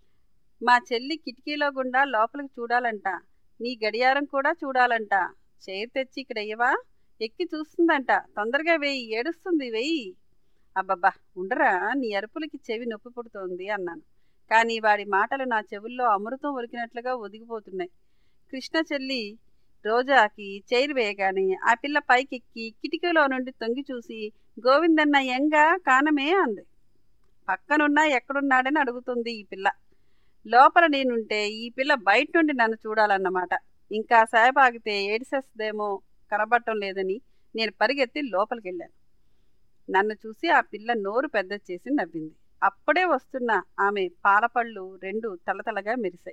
మా చెల్లి కిటికీలో గుండా లోపలికి చూడాలంట నీ గడియారం కూడా చూడాలంట చైర్ తెచ్చి ఇక్కడ అయ్యవా ఎక్కి చూస్తుందంట తొందరగా వెయ్యి ఏడుస్తుంది వెయ్యి అబ్బబ్బా ఉండరా నీ అరుపులకి చెవి నొప్పి పుడుతోంది అన్నాను కానీ వాడి మాటలు నా చెవుల్లో అమృతం ఒలికినట్లుగా ఒదిగిపోతున్నాయి కృష్ణ చెల్లి రోజాకి చైర్ వేయగానే ఆ పిల్ల పైకెక్కి కిటికీలో నుండి తొంగి చూసి గోవిందన్న ఎంగా కానమే అంది పక్కనున్నా ఎక్కడున్నాడని అడుగుతుంది ఈ పిల్ల లోపల నేనుంటే ఈ పిల్ల బయట నుండి నన్ను చూడాలన్నమాట ఇంకా సేపు ఆగితే ఏడిసేస్తుందేమో కనబడటం లేదని నేను పరిగెత్తి లోపలికి వెళ్ళాను నన్ను చూసి ఆ పిల్ల నోరు పెద్ద చేసి నవ్వింది అప్పుడే వస్తున్న ఆమె పాలపళ్ళు రెండు తలతలగా మెరిశాయి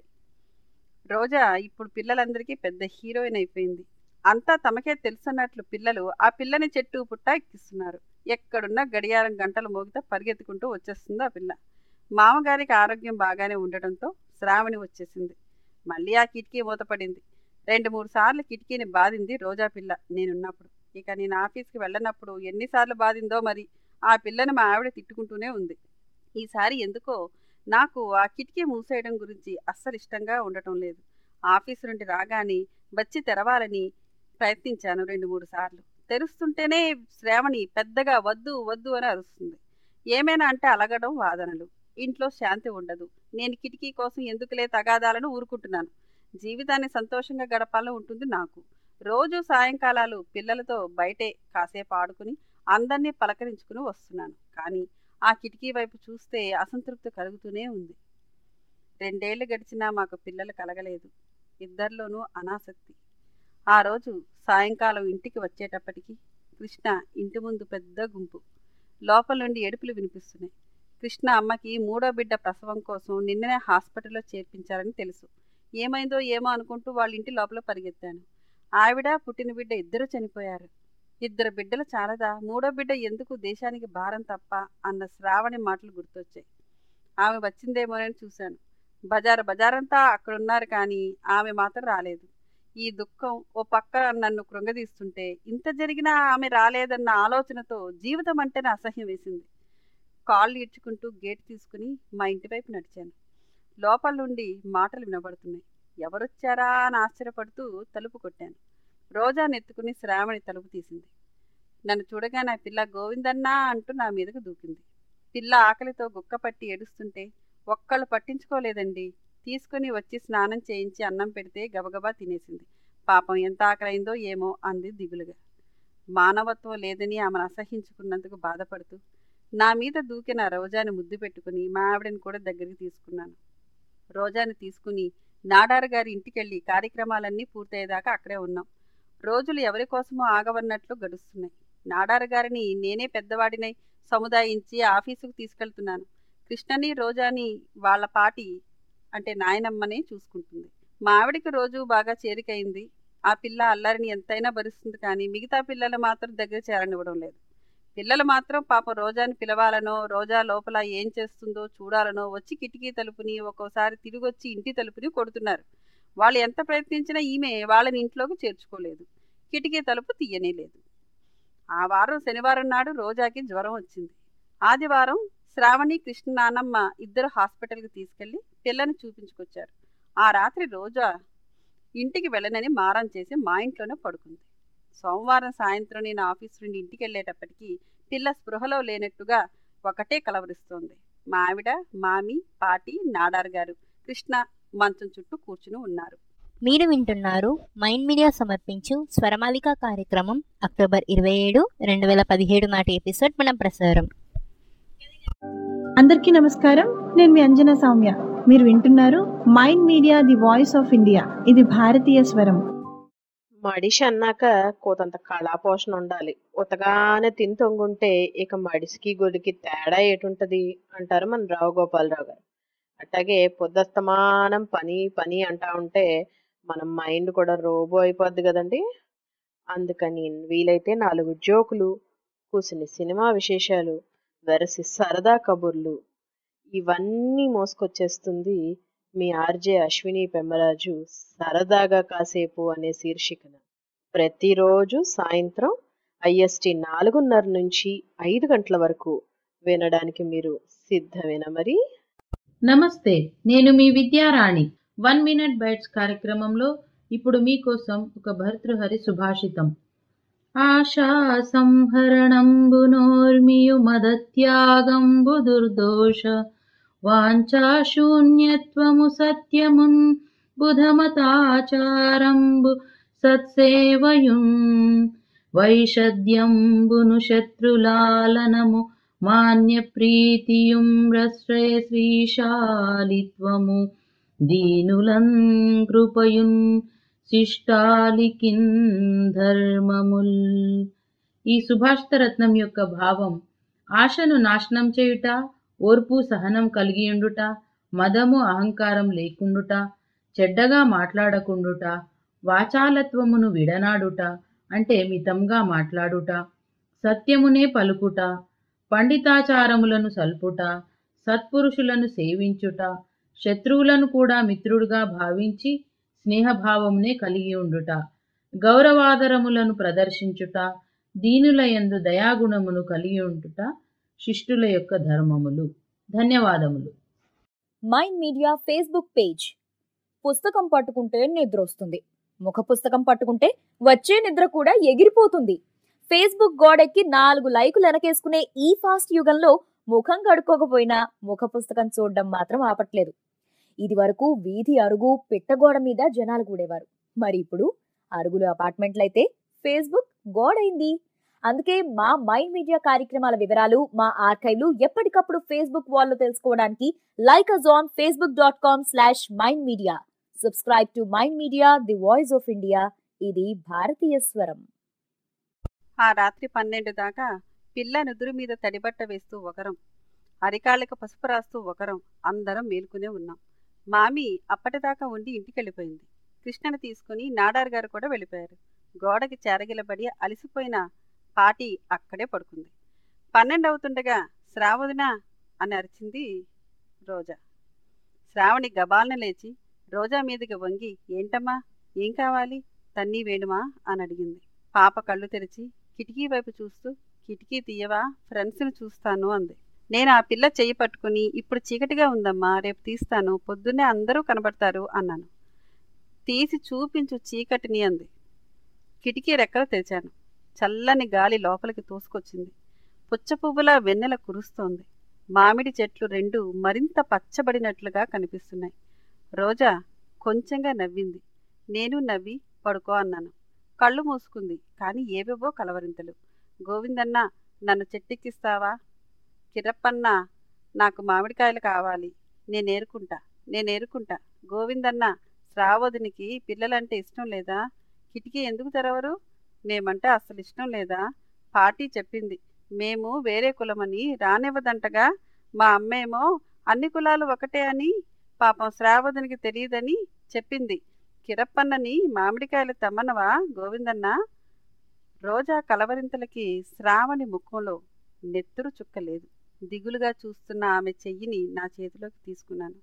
రోజా ఇప్పుడు పిల్లలందరికీ పెద్ద హీరోయిన్ అయిపోయింది అంతా తమకే తెలుసున్నట్లు పిల్లలు ఆ పిల్లని చెట్టు పుట్ట ఎక్కిస్తున్నారు ఎక్కడున్నా గడియారం గంటలు మోగితే పరిగెత్తుకుంటూ వచ్చేస్తుంది ఆ పిల్ల మామగారికి ఆరోగ్యం బాగానే ఉండటంతో శ్రావణి వచ్చేసింది మళ్ళీ ఆ కిటికీ మూతపడింది రెండు మూడు సార్లు కిటికీని బాధింది రోజా పిల్ల నేనున్నప్పుడు ఇక నేను ఆఫీస్కి వెళ్ళనప్పుడు ఎన్నిసార్లు బాధిందో మరి ఆ పిల్లని మా ఆవిడ తిట్టుకుంటూనే ఉంది ఈసారి ఎందుకో నాకు ఆ కిటికీ మూసేయడం గురించి అస్సలు ఇష్టంగా ఉండటం లేదు ఆఫీసు నుండి రాగానే వచ్చి తెరవాలని ప్రయత్నించాను రెండు మూడు సార్లు తెరుస్తుంటేనే శ్రావణి పెద్దగా వద్దు వద్దు అని అరుస్తుంది ఏమైనా అంటే అలగడం వాదనలు ఇంట్లో శాంతి ఉండదు నేను కిటికీ కోసం ఎందుకులే తగాదాలను ఊరుకుంటున్నాను జీవితాన్ని సంతోషంగా గడపాలని ఉంటుంది నాకు రోజు సాయంకాలాలు పిల్లలతో బయటే కాసేపు ఆడుకుని అందరినీ పలకరించుకుని వస్తున్నాను కానీ ఆ కిటికీ వైపు చూస్తే అసంతృప్తి కలుగుతూనే ఉంది రెండేళ్లు గడిచినా మాకు పిల్లలు కలగలేదు ఇద్దరిలోనూ అనాసక్తి ఆ రోజు సాయంకాలం ఇంటికి వచ్చేటప్పటికి కృష్ణ ఇంటి ముందు పెద్ద గుంపు లోపల నుండి ఏడుపులు వినిపిస్తున్నాయి కృష్ణ అమ్మకి మూడో బిడ్డ ప్రసవం కోసం నిన్ననే హాస్పిటల్లో చేర్పించారని తెలుసు ఏమైందో ఏమో అనుకుంటూ వాళ్ళ ఇంటి లోపల పరిగెత్తాను ఆవిడ పుట్టిన బిడ్డ ఇద్దరు చనిపోయారు ఇద్దరు బిడ్డలు చాలదా మూడో బిడ్డ ఎందుకు దేశానికి భారం తప్ప అన్న శ్రావణి మాటలు గుర్తొచ్చాయి ఆమె వచ్చిందేమోనని చూశాను బజారు బజారంతా అక్కడున్నారు కానీ ఆమె మాత్రం రాలేదు ఈ దుఃఖం ఓ పక్క నన్ను కృంగదీస్తుంటే ఇంత జరిగినా ఆమె రాలేదన్న ఆలోచనతో జీవితం అంటేనే అసహ్యం వేసింది కాళ్ళు ఇడ్చుకుంటూ గేట్ తీసుకుని మా ఇంటి వైపు నడిచాను లోపల నుండి మాటలు వినబడుతున్నాయి ఎవరొచ్చారా అని ఆశ్చర్యపడుతూ తలుపు కొట్టాను రోజా నెత్తుకుని శ్రావణి తలుపు తీసింది నన్ను చూడగానే ఆ పిల్ల గోవిందన్నా అంటూ నా మీదకు దూకింది పిల్ల ఆకలితో గుక్కపట్టి ఏడుస్తుంటే ఒక్కళ్ళు పట్టించుకోలేదండి తీసుకుని వచ్చి స్నానం చేయించి అన్నం పెడితే గబగబా తినేసింది పాపం ఎంత ఆకలైందో ఏమో అంది దిగులుగా మానవత్వం లేదని ఆమెను అసహించుకున్నందుకు బాధపడుతూ నా మీద దూకిన రోజాని ముద్దు పెట్టుకుని మా ఆవిడని కూడా దగ్గరికి తీసుకున్నాను రోజాని తీసుకుని నాడారు గారి ఇంటికెళ్ళి కార్యక్రమాలన్నీ పూర్తయ్యేదాకా అక్కడే ఉన్నాం రోజులు ఎవరి కోసమో ఆగవన్నట్లు గడుస్తున్నాయి నాడారు గారిని నేనే పెద్దవాడినై సముదాయించి ఆఫీసుకు తీసుకెళ్తున్నాను కృష్ణని రోజాని వాళ్ళ పాటి అంటే నాయనమ్మనే చూసుకుంటుంది మా ఆవిడికి రోజు బాగా చేరికైంది ఆ పిల్ల అల్లరిని ఎంతైనా భరిస్తుంది కానీ మిగతా పిల్లలు మాత్రం దగ్గర చేరనివ్వడం లేదు పిల్లలు మాత్రం పాపం రోజాని పిలవాలనో రోజా లోపల ఏం చేస్తుందో చూడాలనో వచ్చి కిటికీ తలుపుని ఒక్కోసారి తిరిగి వచ్చి ఇంటి తలుపుని కొడుతున్నారు వాళ్ళు ఎంత ప్రయత్నించినా ఈమె వాళ్ళని ఇంట్లోకి చేర్చుకోలేదు కిటికీ తలుపు తీయనే లేదు ఆ వారం శనివారం నాడు రోజాకి జ్వరం వచ్చింది ఆదివారం శ్రావణి కృష్ణ నానమ్మ ఇద్దరు హాస్పిటల్కి తీసుకెళ్లి పిల్లని చూపించుకొచ్చారు ఆ రాత్రి రోజా ఇంటికి వెళ్ళనని మారం చేసి మా ఇంట్లోనే పడుకుంది సోమవారం సాయంత్రం నేను ఆఫీస్ నుండి ఇంటికి వెళ్ళేటప్పటికి పిల్ల స్పృహలో లేనట్టుగా ఒకటే కలవరిస్తోంది మా ఆవిడ మామి పాటి నాడార్ గారు కృష్ణ మంచం చుట్టూ కూర్చుని ఉన్నారు మీరు వింటున్నారు మైండ్ మీడియా సమర్పించు స్వరమాలిక కార్యక్రమం అక్టోబర్ ఇరవై ఏడు రెండు వేల పదిహేడు నాటి ఎపిసోడ్ మనం ప్రసారం అందరికీ నమస్కారం నేను మీ అంజనా సౌమ్య మీరు వింటున్నారు Mind Media the voice of India ఇది భారతీయ స్వరం మడిషి అన్నాక కోతంత కళాపోషణ ఉండాలి ఉతగానే తిని తొంగుంటే ఇక మడిసికి గొడికి తేడా ఏటుంటది అంటారు మన రావు గోపాలరావు గారు అట్లాగే పొద్దస్తమానం పని పని అంటా ఉంటే మన మైండ్ కూడా రోబో అయిపోద్ది కదండి అందుకని వీలైతే నాలుగు జోకులు కూసిని సినిమా విశేషాలు వెరసి సరదా కబుర్లు ఇవన్నీ మోసుకొచ్చేస్తుంది మీ ఆర్జే అశ్విని పెమ్మరాజు సరదాగా కాసేపు అనే శీర్షికన ప్రతిరోజు సాయంత్రం ఐఎస్టి నాలుగున్నర నుంచి ఐదు గంటల వరకు వినడానికి మీరు సిద్ధమేనా మరి నమస్తే నేను మీ విద్యారాణి వన్ మినిట్ బైట్స్ కార్యక్రమంలో ఇప్పుడు మీకోసం ఒక భర్తృహరి సుభాషితం ఆశా సంహరణంబునోర్మియు మదత్యాగంబు దుర్దోష వాంఛాశూన్యత్వము సత్యమున్ బుధమతాచారంబు సత్సేవయున్ వైషద్యంబును శత్రులాలనము మాన్య ప్రీతియుం రశ్రయ శ్రీశాలిత్వము దీనులం కృపయున్ శిష్టాలికిన్ ధర్మముల్ ఈ సుభాషిత రత్నం యొక్క భావం ఆశను నాశనం చేయుట ఓర్పు సహనం కలిగియుండుట మదము అహంకారం లేకుండుట చెడ్డగా మాట్లాడకుండుట వాచాలత్వమును విడనాడుట అంటే మితంగా మాట్లాడుట సత్యమునే పలుకుట పండితాచారములను సల్పుట సత్పురుషులను సేవించుట శత్రువులను కూడా మిత్రుడుగా భావించి స్నేహభావమునే కలిగి ఉండుట గౌరవాదరములను ప్రదర్శించుట దీనులయందు దయాగుణమును కలిగి ఉంటుట శిష్టుల యొక్క ధర్మములు ధన్యవాదములు మైండ్ మీడియా ఫేస్బుక్ పేజ్ పుస్తకం పట్టుకుంటే నిద్ర వస్తుంది ముఖ పుస్తకం పట్టుకుంటే వచ్చే నిద్ర కూడా ఎగిరిపోతుంది ఫేస్బుక్ గోడెక్కి నాలుగు లైకులు వెనకేసుకునే ఈ ఫాస్ట్ యుగంలో ముఖం కడుక్కోకపోయినా ముఖ పుస్తకం చూడడం మాత్రం ఆపట్లేదు ఇది వరకు వీధి అరుగు పిట్టగోడ మీద జనాలు కూడేవారు మరి ఇప్పుడు అరుగులు అపార్ట్మెంట్లయితే ఫేస్బుక్ గోడైంది అందుకే మా మైండ్ మీడియా కార్యక్రమాల వివరాలు మా ఆర్కైవ్లు ఎప్పటికప్పుడు ఫేస్బుక్ వాల్లో తెలుసుకోవడానికి like us on Facebook dot com slash Mind Media subscribe to Mind Media the voice of India ఇది భారతీయ స్వరం ఆ రాత్రి పన్నెండు దాకా పిల్ల నుదురు మీద తడిబట్ట వేస్తూ ఒకరం అరికాళ్ళకు పసుపు రాస్తూ ఒకరం అందరం మేలుకునే ఉన్నాం మామి అప్పటిదాకా ఉండి ఇంటికెళ్ళిపోయింది కృష్ణని తీసుకుని నాడార్ గారు కూడా వెళ్ళిపోయారు గోడకి చెరగిలబడి అలసిపోయిన పాటి అక్కడే పడుకుంది పన్నెండు అవుతుండగా శ్రావదినా అని అరిచింది రోజా శ్రావణి గబాలన లేచి రోజా మీదకి వంగి ఏంటమ్మా ఏం కావాలి తన్నీ వేణుమా అని అడిగింది పాప కళ్ళు తెరిచి కిటికీ వైపు చూస్తూ కిటికీ తీయవా ఫ్రెండ్స్ని చూస్తాను అంది నేను ఆ పిల్ల చెయ్యి పట్టుకుని ఇప్పుడు చీకటిగా ఉందమ్మా రేపు తీస్తాను పొద్దున్నే అందరూ కనబడతారు అన్నాను తీసి చూపించు చీకటిని అంది కిటికీ రెక్కలు తెరిచాను చల్లని గాలి లోపలికి తోసుకొచ్చింది పుచ్చ పువ్వులా వెన్నెల కురుస్తోంది మామిడి చెట్లు రెండు మరింత పచ్చబడినట్లుగా కనిపిస్తున్నాయి రోజా కొంచెంగా నవ్వింది నేను నవ్వి పడుకో అన్నాను కళ్ళు మూసుకుంది కానీ ఏవేవో కలవరింతలు గోవిందన్న నన్ను చెట్టెక్కిస్తావా కిరప్పన్న నాకు మామిడికాయలు కావాలి నేను ఏరుకుంటా నేను ఏరుకుంటా గోవిందన్న శ్రావదునికి పిల్లలంటే ఇష్టం లేదా కిటికీ ఎందుకు తెరవరు మేమంటే అస్సలు ఇష్టం లేదా పార్టీ చెప్పింది మేము వేరే కులమని రానివ్వదంటగా మా అమ్మేమో అన్ని కులాలు ఒకటే అని పాపం శ్రావదునికి తెలియదని చెప్పింది కిరప్పన్నని మామిడికాయలు తెమ్మనవా గోవిందన్న రోజా కలవరింతలకి శ్రావణి ముఖంలో నెత్తురు చుక్కలేదు దిగులుగా చూస్తున్న ఆమె చెయ్యిని నా చేతిలోకి తీసుకున్నాను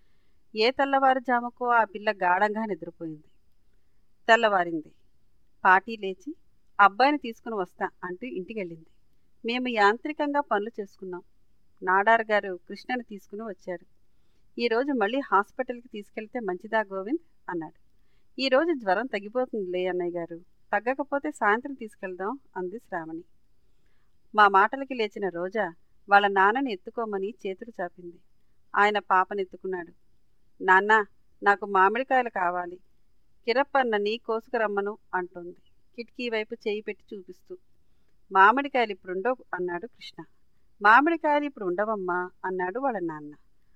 ఏ తెల్లవారుజాముకో ఆ పిల్ల గాఢంగా నిద్రపోయింది తెల్లవారింది పాటీ లేచి అబ్బాయిని తీసుకుని వస్తా అంటూ ఇంటికి వెళ్ళింది మేము యాంత్రికంగా పనులు చేసుకున్నాం నాడార్ గారు కృష్ణని తీసుకుని వచ్చారు ఈరోజు మళ్ళీ హాస్పిటల్కి తీసుకెళ్తే మంచిదా గోవింద్ అన్నాడు ఈరోజు జ్వరం తగ్గిపోతుందిలే అన్నయ్య గారు తగ్గకపోతే సాయంత్రం తీసుకెళ్దాం అంది శ్రావణి మా మాటలకి లేచిన రోజా వాళ్ళ నాన్నని ఎత్తుకోమని చేతులు చాపింది ఆయన పాపని ఎత్తుకున్నాడు నాన్న నాకు మామిడికాయలు కావాలి కిరప్పన్నని కోసుకురమ్మను అంటోంది కిటికీ వైపు చేయి పెట్టి చూపిస్తూ మామిడికాయలు ఇప్పుడు ఉండవు అన్నాడు కృష్ణ మామిడికాయలు ఇప్పుడు ఉండవమ్మా అన్నాడు వాళ్ళ నాన్న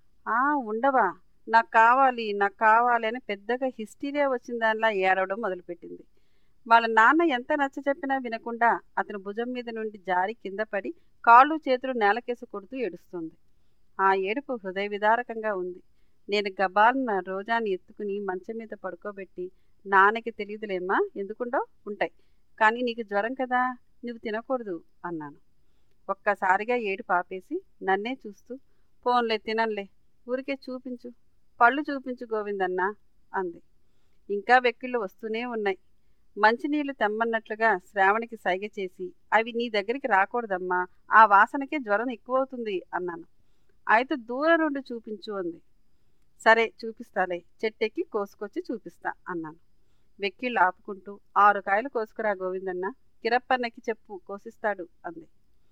ఆ ఉండవా నాకు కావాలి నాకు కావాలి అని పెద్దగా హిస్టీరియా వచ్చిన దానిలా ఏడవడం మొదలుపెట్టింది వాళ్ళ నాన్న ఎంత నచ్చ చెప్పినా వినకుండా అతని భుజం మీద నుండి జారి కింద పడి కాళ్ళు చేతులు నేలకేసి కొడుతూ ఏడుస్తుంది ఆ ఏడుపు హృదయ విదారకంగా ఉంది నేను గబాలన రోజాని ఎత్తుకుని మంచం మీద పడుకోబెట్టి నాన్నకి తెలియదులేమ్మా ఎందుకుండో ఉంటాయి కానీ నీకు జ్వరం కదా నువ్వు తినకూడదు అన్నాను ఒక్కసారిగా ఏడు పాపేసి నన్నే చూస్తూ పోన్లే తినన్లే ఊరికే చూపించు పళ్ళు చూపించు గోవిందన్న అంది ఇంకా వెక్కిళ్ళు వస్తూనే ఉన్నాయి మంచినీళ్లు తెమ్మన్నట్లుగా శ్రావణికి సైగ చేసి అవి నీ దగ్గరికి రాకూడదమ్మా ఆ వాసనకే జ్వరం ఎక్కువవుతుంది అన్నాను అయితే దూరం నుండి చూపించు అంది సరే చూపిస్తాలే చెట్టెక్కి కోసుకొచ్చి చూపిస్తా అన్నాను వెక్కిళ్ళు ఆపుకుంటూ ఆరు కాయలు కోసుకురా గోవిందన్న కిరప్పన్నకి చెప్పు కోసిస్తాడు అంది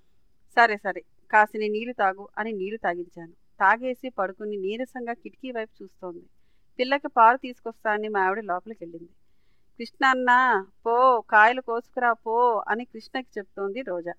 సరే సరే కాసిని నీళ్లు తాగు అని నీళ్లు తాగించాను తాగేసి పడుకుని నీరసంగా కిటికీ వైపు చూస్తోంది పిల్లకి పాలు తీసుకొస్తా అని మా ఆవిడ లోపలికి వెళ్ళింది కృష్ణ అన్న పో కాయలు కోసుకురా పో అని కృష్ణకి చెప్తోంది రోజా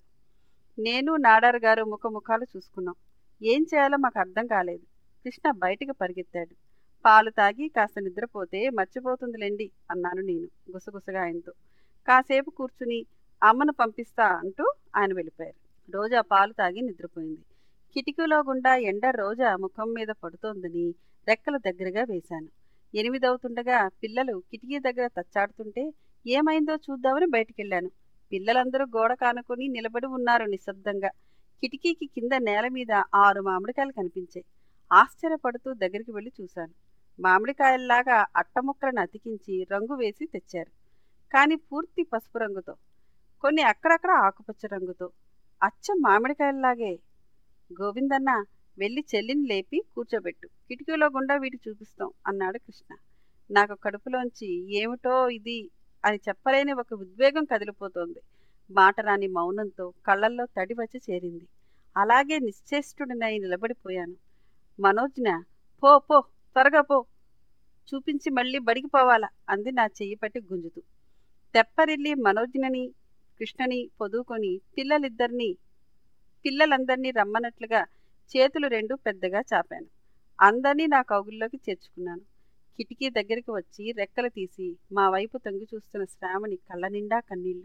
నేను నాడారు గారు ముఖముఖాలు చూసుకున్నాం ఏం చేయాలో మాకు అర్థం కాలేదు కృష్ణ బయటికి పరిగెత్తాడు పాలు తాగి కాస్త నిద్రపోతే మర్చిపోతుందిలేండి అన్నాను నేను గుసగుసగా ఆయనతో కాసేపు కూర్చుని అమ్మను పంపిస్తా అంటూ ఆయన వెళ్ళిపోయారు రోజా పాలు తాగి నిద్రపోయింది కిటికీలో గుండా ఎండ రోజా ముఖం మీద పడుతోందని రెక్కల దగ్గరగా వేశాను ఎనిమిదవుతుండగా పిల్లలు కిటికీ దగ్గర తచ్చాడుతుంటే ఏమైందో చూద్దామని బయటికెళ్ళాను పిల్లలందరూ గోడ కానుకొని నిలబడి ఉన్నారు నిశ్శబ్దంగా కిటికీకి కింద నేల మీద ఆరు మామిడికాయలు కనిపించాయి ఆశ్చర్యపడుతూ దగ్గరికి వెళ్ళి చూశాను మామిడికాయల్లాగా అట్టముక్కలను అతికించి రంగు వేసి తెచ్చారు కానీ పూర్తి పసుపు రంగుతో కొన్ని అక్కడక్కడ ఆకుపచ్చ రంగుతో అచ్చం మామిడికాయల్లాగే గోవిందన్న వెళ్ళి చెల్లిని లేపి కూర్చోబెట్టు కిటికీలో గుండా వీటి చూపిస్తాం అన్నాడు కృష్ణ నాకు కడుపులోంచి ఏమిటో ఇది అని చెప్పలేని ఒక ఉద్వేగం కదిలిపోతోంది మాట రాని మౌనంతో కళ్ళల్లో తడి వచ్చి చేరింది అలాగే నిశ్చేష్టుడినై నిలబడిపోయాను మనోజ్న పో పో త్వరగా పో చూపించి మళ్ళీ బడికి పోవాలా అంది నా చెయ్యి పట్టి గుంజుతూ తెప్పరిల్లి మనోజ్ఞని కృష్ణని పొదువుకొని పిల్లలిద్దరినీ పిల్లలందరినీ రమ్మన్నట్లుగా చేతులు రెండు పెద్దగా చాపాను అందరినీ నా కౌగుల్లోకి చేర్చుకున్నాను కిటికీ దగ్గరికి వచ్చి రెక్కలు తీసి మా వైపు తొంగి చూస్తున్న శ్రావణి కళ్ళ నిండా కన్నీళ్లు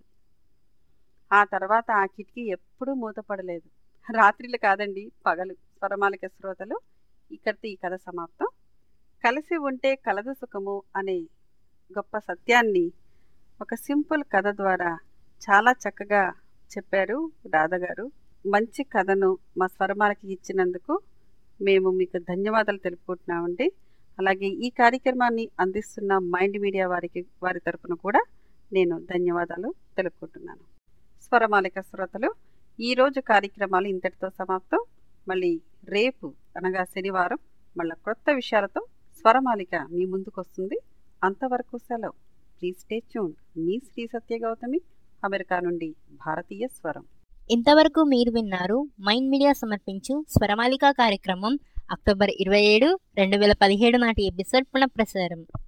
ఆ తర్వాత ఆ కిటికీ ఎప్పుడూ మూతపడలేదు రాత్రిళ్ళు కాదండి పగలు స్వరమాలిక శ్రోతలు ఇక్కడితో ఈ కథ సమాప్తం కలిసి ఉంటే కలదు సుఖము అనే గొప్ప సత్యాన్ని ఒక సింపుల్ కథ ద్వారా చాలా చక్కగా చెప్పారు రాధగారు మంచి కథను మా స్వరమాలకి ఇచ్చినందుకు మేము మీకు ధన్యవాదాలు తెలుపుకుంటున్నామండి అలాగే ఈ కార్యక్రమాన్ని అందిస్తున్న మైండ్ మీడియా వారికి వారి తరపున కూడా నేను ధన్యవాదాలు తెలుపుకుంటున్నాను స్వరమాలిక శ్రోతలు ఈరోజు కార్యక్రమాలు ఇంతటితో సమాప్తం మళ్ళీ రేపు అనగా శనివారం మళ్ళీ కొత్త విషయాలతో స్వరమాలిక మీ ముందుకు వస్తుంది అంతవరకు సెలవు ప్లీజ్ స్టే ట్యూన్ మీ శ్రీ సత్య గౌతమి అమెరికా నుండి భారతీయ స్వరం ఇంతవరకు మీరు విన్నారు మైండ్ మీడియా సమర్పించు స్వరమాలిక కార్యక్రమం అక్టోబర్ ఇరవై ఏడు రెండు వేల పదిహేడు నాటి ఎపిసోడ్ పునఃప్రసారం